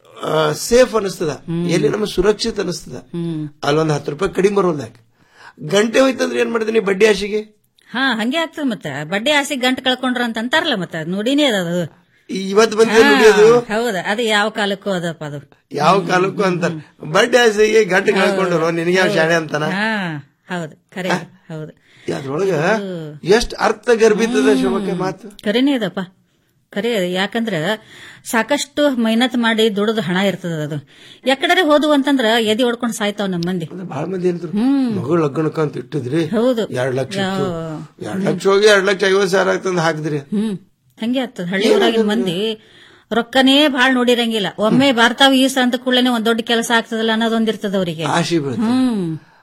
ಸೇಫ್ ಅನಿಸ್ತದ ಎಲ್ಲಿ ನಮಗ್ ಸುರಕ್ಷಿತ ಅನಿಸ್ತದ ಹ್ಮ್ ಅಲ್ಲೊಂದ್ ಹತ್ತು ರೂಪಾಯಿ ಕಡಿಮೆ ಬರೋದಾಗ ಗಂಟೆ ಹೋಯ್ತಂದ್ರೆ ಏನ್ ಮಾಡ್ತೀನಿ ಬಡ್ಡಿ ಆಶಿಗೆ ಹಾ ಹಂಗೆ ಆಗ್ತದ ಮತ್ತ ಬಡ್ಡಿ ಆಸೆ ಗಂಟು ಕಳ್ಕೊಂಡ್ರ ಅಂತ ಅಂತಾರಲ್ಲ ಮತ್ತ ನೋಡಿನೇ ಅದ ಅದು ಇವತ್ತು ಬಂದ ಹಾ, ದುಡಿಯೋದು ಹೌದ ಅದು ಯಾವ ಕಾಲಕ್ಕೂ ಅದಪ್ಪ ಅದು ಯಾವ ಕಾಲಕ್ಕೂ ಅಂತಾರ ಬಡ್ಡಿ ಆಸೆಗೆ ಗಂಟೆ ಕಳ್ಕೊಂಡ್ರು ನಿನಗೆ ಯಾವ ಶಾಣೆ ಅಂತಾನ ಹಾ ಹೌದು ಖರೆ ಅದು, ಹೌದು ಅದ್ರೊಳಗ ಎಷ್ಟ್ ಅರ್ಥ ಗರ್ಭಿತದ ಶೋಭಕ್ಕೆ ಮಾತು ಖರೇನೇ ಅದಪ್ಪ ಖರೆ ಅದು. ಯಾಕಂದ್ರ ಸಾಕಷ್ಟು ಮೆಹನತ್ ಮಾಡಿ ದುಡಿದು ಹಣ ಇರ್ತದ ಅದು ಎಕಡರೆ ಹೋದ್ವು ಅಂತಂದ್ರ ಎದಿ ಹೊಡ್ಕೊಂಡ್ ಸಾಯ್ತಾವ್ ನಮ್ಮ ಮಂದಿ ಬಹಳ ಮಂದಿ ಏನಿದ್ರು ಮಗಳು ಲಗ್ನಕ್ಕ ಅಂತ ಇಟ್ಟಿದ್ರಿ ಹೌದು ಎರಡ್ ಲಕ್ಷ ಇತ್ತು. ಯಾವ- ಎರಡ್ ಲಕ್ಷ ಹೋಗಿ ಎರಡ್ ಲಕ್ಷ ಐವತ್ ಸಾವಿರ ಆಗ್ತಂದ್ ಹಾಕಿದ್ರಿ ಹ್ಮ್ ಹಂಗೆ ಆಗ್ತದ ಹಳ್ಳಿ ಊರಾಗಿನ ಮಂದಿ ರೊಕ್ಕನೇ ಬಾಳ್ ನೋಡಿರಂಗಿಲ್ಲ ಒಮ್ಮೆ ಬರ್ತಾವ ಈ ಅಂತ ಕೂಡಲೇ ಒಂದ್ ದೊಡ್ಡ ಕೆಲಸ ಆಗ್ತದಲ್ಲ ಅನ್ನೋದೊಂದಿರ್ತದ ಅವರಿಗೆ ಆಶೆ ಬೀಳ್ತದೆ ಹ್ಮ್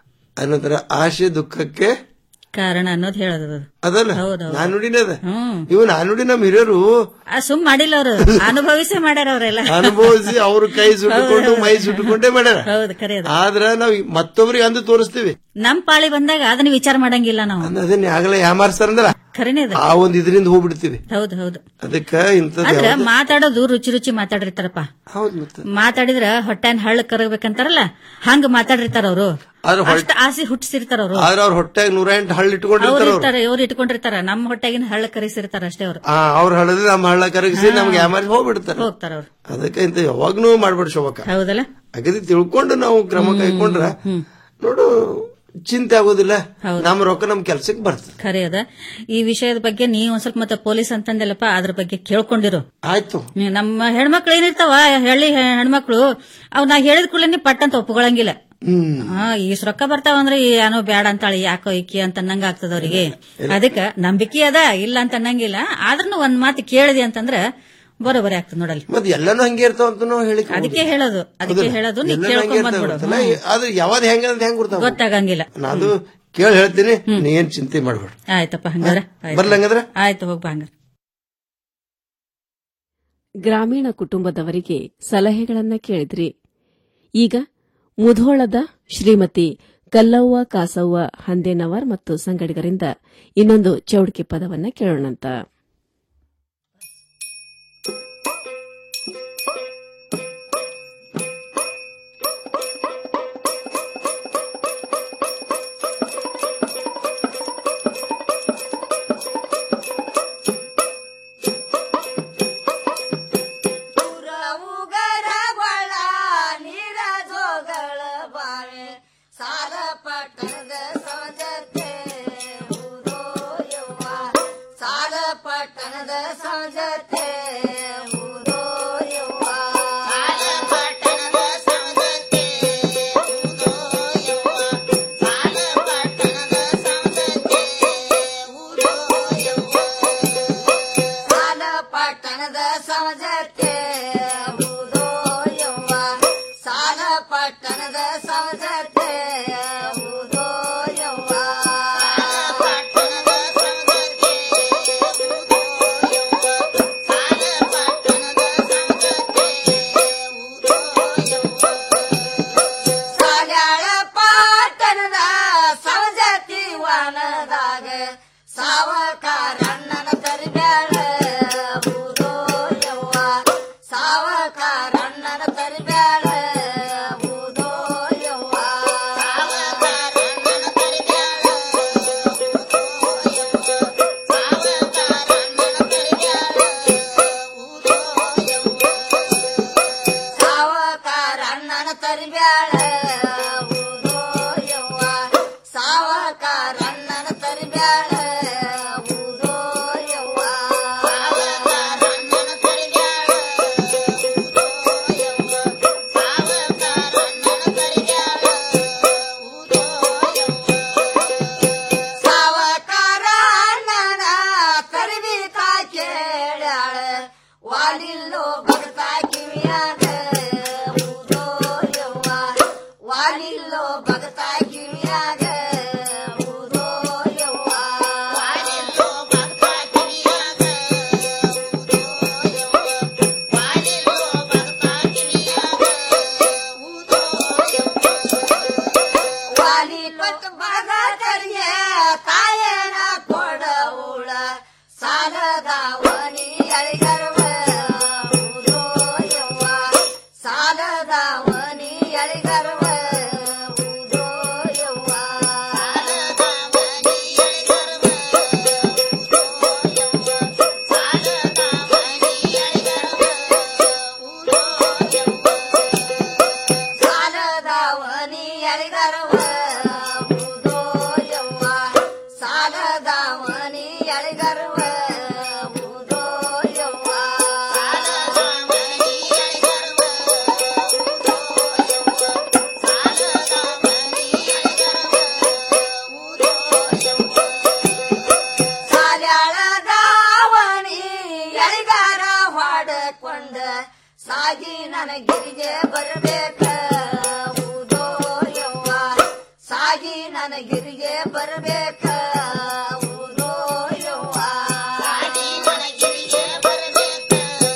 ಅನಂತರ ಆಶೆ ದುಃಖಕ್ಕೆ ಕಾರಣ ಅನ್ನೋದು ಹೇಳೋದು ಅದಲ್ಲ ಹೌದೌದು. ನಾನುಡಿನೇ ಅದ ಹ್ಮ್ ಇವು ನಾನುಡಿ ನಮ್ ಹಿರಿಯರು ಆ ಸುಮ್ ಮಾಡಿಲ್ಲ ಅವರು ಅನುಭವಿಸೇ ಮಾಡ್ಯಾರ ಅವರೆಲ್ಲ ಅನುಭವಿಸಿ ಅವ್ರ ಕೈ ಸುಟ್ಟುಕೊಂಡು ಮೈ ಸುಟ್ಟುಕೊಂಡೇ ಮಾಡ್ಯಾರ ಹೌದು ಖರೆ ಅದು. ಆದ್ರ ನಾವ್ ಮತ್ತೊಬ್ರಿಗೆ ಅಂದು ತೋರಿಸ್ತೀವಿ ನಮ್ ಪಾಳಿ ಬಂದಾಗ ಅದನ್ನ ವಿಚಾರ ಮಾಡಂಗಿಲ್ಲ ನಾವು ಅದನ್ನ ಆಗಲೇ ಯಾಮಾರ್ಸ್ತಾರಂದ್ರ ಖರೇನೆ ಅದು ಆ ಒಂದ್ ಇದರಿಂದ ಹೋಗ್ಬಿಡ್ತೀವಿ ಹೌದು ಹೌದು ಅದಕ್ಕ ಇಂಥದ್ ಅಂದ್ರ ಯಾವ್ದು- ಮಾತಾಡೋದು ರುಚಿ ರುಚಿ ಮಾತಾಡಿರ್ತಾರಪ್ಪ ಹೌದ್ ಮತ್ತೆ ಮಾತಾಡಿದ್ರ ಹೊಟ್ಟೆನ್ ಹಳ್ಳ ಕರಗಬೇಕಂತಾರಲ್ಲ ಹಂಗ ಮಾತಾಡಿರ್ತಾರ ಅವರು ಆದ್ರ ಹೊಟ್ಟೆ ಅಷ್ಟ ಆಸೆ ಹುಟ್ಟಿಸಿರ್ತಾರ ಅವರು ಆದ್ರ ಅವ್ರ ಹೊಟ್ಟೆಗ್ ನೂರ ಎಂಟು ಹಳ್ಳ ಅವ್ರು ಇಟ್ಕೊಂಡಿರ್ತಾರ ಅವ್ರು ಇರ್ತಾರೆ ಇವ್ರು ಇಟ್ಕೊಂಡಿರ್ತಾರ ನಮ್ಮ ಹೊಟ್ಟೆಗಿನ ಹಳ್ಳ ಕರೆಸಿರ್ತಾರ ಅಷ್ಟೇ ಅವರು ಆ ಅವ್ರ ಹಳ್ಳದಲ್ಲಿ ನಮ್ಮ ಹಳ್ಳ ಕರಗಿಸಿ ನಮ್ಗೆ ಯಾಮಾರಿ ಹೋಗ್ಬಿಡ್ತಾರ ಹೋಗ್ತಾರ ಅವ್ರು ಅದಕ್ಕೆ ಇಂತ ಯಾವಾಗ್ನೂ ಮಾಡ್ಬೇಡ ಶೋಭಕ್ಕ ಹೌದಲ್ಲ ಅಗದಿ ತಿಳ್ಕೊಂಡು ನಾವು ಕ್ರಮ ಕೈಕೊಂಡ್ರ ನೋಡು ಚಿಂತೆ ಆಗೋದಿಲ್ಲ ನಮ್ಮ ರೊಕ್ಕ ನಮ್ ಕೆಲ್ಸಕ್ಕೆ ಬರ್ತದೆ ಖರೆ ಅದ ಈ ವಿಷಯದ ಬಗ್ಗೆ ನೀ ಒಂದ್ ಸ್ವಲ್ಪ ಮತ್ತೆ ಪೊಲೀಸ್ ಅಂತಂದಿಲ್ಲಪ್ಪ ಅದ್ರ ಬಗ್ಗೆ ಕೇಳ್ಕೊಂಡಿರು ಆಯ್ತು ನೀ ನಮ್ಮ ಹೆಣ್ಮಕ್ಳು ಏನಿರ್ತಾವ ಹಳ್ಳಿ ಹೆಣ್ಮಕ್ಳು ಅವ್ ನಾ ಹೇಳಿದ ಕೂಡಲೇ ಪಟ್ ಅಂತ ಒಪ್ಕೊಳಂಗಿಲ್ಲ ಹ್ಮ್ ಹಾ ಈಸ್ ರೊಕ್ಕ ಬರ್ತಾವ ಅಂದ್ರೆ ಏನೋ ಬ್ಯಾಡ ಅಂತಾಳಿ ಯಾಕೋ ಇಕ್ಕಿ ಅಂತ ಅನ್ನಂಗ ಆಗ್ತದ ಅವ್ರಿಗೆ ಅದಕ್ಕ ನಂಬಿಕೆ ಅದ ಇಲ್ಲ ಅಂತ ಅನ್ನಂಗಿಲ್ಲ ಆದ್ರೂ ಒಂದ್ ಮಾತು ಕೇಳಿದೆ ಅಂತಂದ್ರ ಬರೋಬರಿ ಆಗ್ತದ ನೋಡಲ್ಲಿ ಮತ್ ಎಲ್ಲಾನು ಹಂಗೆ ಇರ್ತಾವ ಅಂತ ನಾವು ಹೇಳಿ ಅದಕ್ಕೆ ಹೇಳೋದು ಅದಕ್ಕೆ ಹೇಳೋದು ನೀ ಕೇಳ್ಕೊಂಡ್ ಬಂದ್ಬಿಡು ಆದ್ರೆ ಯಾವ್ದು ಹೆಂಗ ಅಂತ ಹೆಂಗ್ ಗೊತ್ತಾಗ ಗೊತ್ತಾಗಂಗಿಲ್ಲ ನಾನು ಅದು ಕೇಳಿ ಹೇಳ್ತೀನಿ ನೀ ಏನ್ ಚಿಂತೆ ಮಾಡ್ಬೇಡ ಆಯ್ತಪ್ಪ ಹಂಗಾರ ಆಯ್ತು. ಬರ್ಲ ಹಂಗಂದ್ರ ಆಯ್ತು ಹೋಗ್ಬಾ ಹಂಗಾರ ಗ್ರಾಮೀಣ ಕುಟುಂಬದವರಿಗೆ ಸಲಹೆಗಳನ್ನ ಕೇಳಿದ್ರಿ ಈಗ ಮುಧೋಳದ ಶ್ರೀಮತಿ ಕಲ್ಲವ್ವ ಕಾಸವ್ವ ಹಂದೇನವರ್ ಮತ್ತು ಸಂಗಡಿಗರಿಂದ ಇನ್ನೊಂದು ಚೌಡಿಕೆ ಪದವನ್ನ ಕೇಳೋಣಂತ ಉಗರಗೊಳ ನೀರ ಜೋಗಳ ಬಾವೆ ಸಾಲ ಪಟ್ಟಣದ ಸೌಜತೆ ಊರೋ ಯವ್ವ ಸಾಲ ಪಟ್ಟಣದ ಸೌಜತೆ ಊರೋ ಯವ್ವ ಸಾಲ ಪಟ್ಟಣದ ಸೌಜತೆ ಊರೋ ಯವ್ವ ಸಾಲ ಪಟ್ಟಣದ ಸೌಜತೆ ಊರೋ ಯವ್ವ ಸಾಲ ಪಟ್ಟಣದ ಸೌಜತೆ ಊರೋ ಯವ್ವ ಸಾಲ ಪಟ್ಟಣದ ಸೌಜತೆ ಊರೋ ಯವ್ವ ಪಟ್ಟಣದ ಸೌಜತೆ ಸಾಲ್ಯಾಳ ಪಾಟನದ ಸವಜತಿ ವನದಾಗ ಸಾವಕಾರಣ್ಣನ ತರಿಬ್ಯಾಳ ಊರೋ ಯವ್ವ ಸಾವಕಾರಣ್ಣನ ತರಿಬ್ಯಾಳ ಊರೋ ಯವ್ವ ಸಾವಕಾರಣ್ಣನ ತರಿಬ್ಯಾಳ ಸಾವಕಾರಣ್ಣನ ತರಿಬ್ಯಾಳ ಊರೋ ಯವ್ವ ಸಾವಕಾರಣ್ಣನ ತರಿಬ್ಯಾಳ ಊರೋ ಯವ್ವ ಸಾವಕಾರಣ್ಣನ ತರಿಬ್ಯಾಳ ಸಾವಕಾರಣ್ಣನ ತರಿಬಿಕ ಕೇಳ್ಯಾಳ ವಾಲಿಲ್ಲೋ ಭಕ್ತ ಕಿವಿಯಾಗ ಊರೋ ಯವ್ವ ವಾಲಿಲ್ಲೋ ಭಕ್ತ ಕಿವಿಯಾಗ ಊರೋ ಯವ್ವ ವಾಲಿಲ್ಲೋ ಭಕ್ತ ಕಿವಿಯಾಗ ವಾಲಿ ಪಟ್ ಭಗತರಿಗೆ ತಾಯನ ಕೊಡವುಳ ಸಾಲದಾವನಿ ಅಳಿಗರ್ವ ಊರೋ ಯವ್ವ ಸಾಲದಾವನಿ ಅಳಿಗರ್ವ ಊರೋ ಯವ್ವ ಸಾಲದಾವನಿ ಅಳಿಗರ್ವ ಊರೋ ಯವ್ವ ಸಾಲದಾವನಿ ಅಳಿಗರ್ವ ಊರೋ ಯವ್ವ ಸಾಲ್ಯಾಳ ದಾವಣಿ ಎಳಿಗಾರ ಹೊಡಕೊಂಡ ಸಾಗಿ ನನಗಿರಿಗೆ ಬರಬೇಕ ಊದೋ ಯವ್ವ ಸಾಗಿ ನನಗಿರಿಗೆ ಬರಬೇಕ ಊದೋ ಯವ್ವ ಸಾಗಿ ನನಗಿರಿಗೆ ಬರಬೇಕ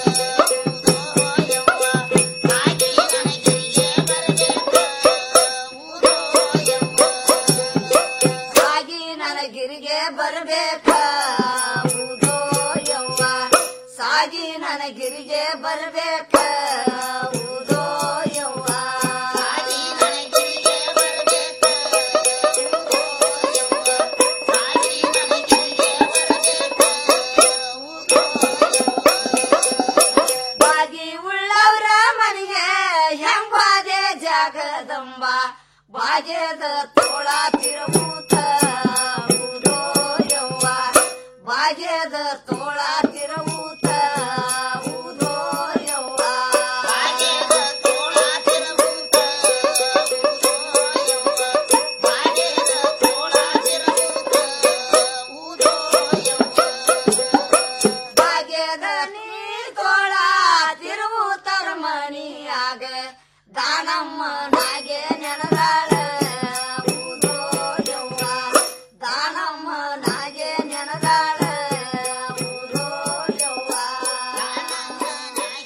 ಸಾಗಿ ನನಗಿರಿಗೆ ಬರಬೇಕ ಊದೋ ಯವ್ವ ಸಾಗಿ ನನಗಿರಿಗೆ ಬರಬೇಕ ಊದೋ ಯವ್ವ ಸಾಗಿ ನನಗಿರಿಗೆ ಬರಬೇಕ ಬಾಗಿ ಉಳ್ಳವರ ಮನೆಗೆ ಹೆಂಬಾದೆ ಜಾಗದಂಬ ಬಾಗ್ಯದ ತೋಳ ತಿರುಮೂತ ಊದೋ ಯವ್ವ ಬಾಗ್ಯದ ತೋಳ ತಿರುಮೂತ ಊದೋ ಯವ್ವ ಬಾಗ್ಯದ ತೋಳ ತಿರುಮೂತ ಬಾಗ್ಯದ ತೋಳ ತಿರುಮೂತ ಊದೋ ಭಾಗ್ಯದ ನೀ ತೋಳ ತಿರುವುತರ ಮಣಿಯಾಗ ದಾನಮ್ಮ ನಾಗೆ ನೆನದಾಳ ಊದೋ ಯವ್ವ ದಾನಮ್ಮ ನಾಗೆ ನೆನದಾಳ ಊದೋ ಯವ್ವ ದಾನಮ್ಮ ನಾಗೆ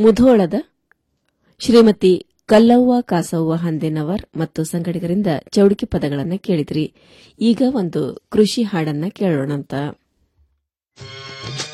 ಮುಧೋಳದ ಶ್ರೀಮತಿ ಕಲ್ಲವ್ವ ಕಾಸವ್ವ ಹಂದೇನವರ್ ಮತ್ತು ಸಂಗಡಿಗರಿಂದ ಚೌಡಿಕೆ ಪದಗಳನ್ನು ಕೇಳಿದ್ರಿ ಈಗ ಒಂದು ಕೃಷಿ ಹಾಡನ್ನ ಕೇಳೋಣಂತ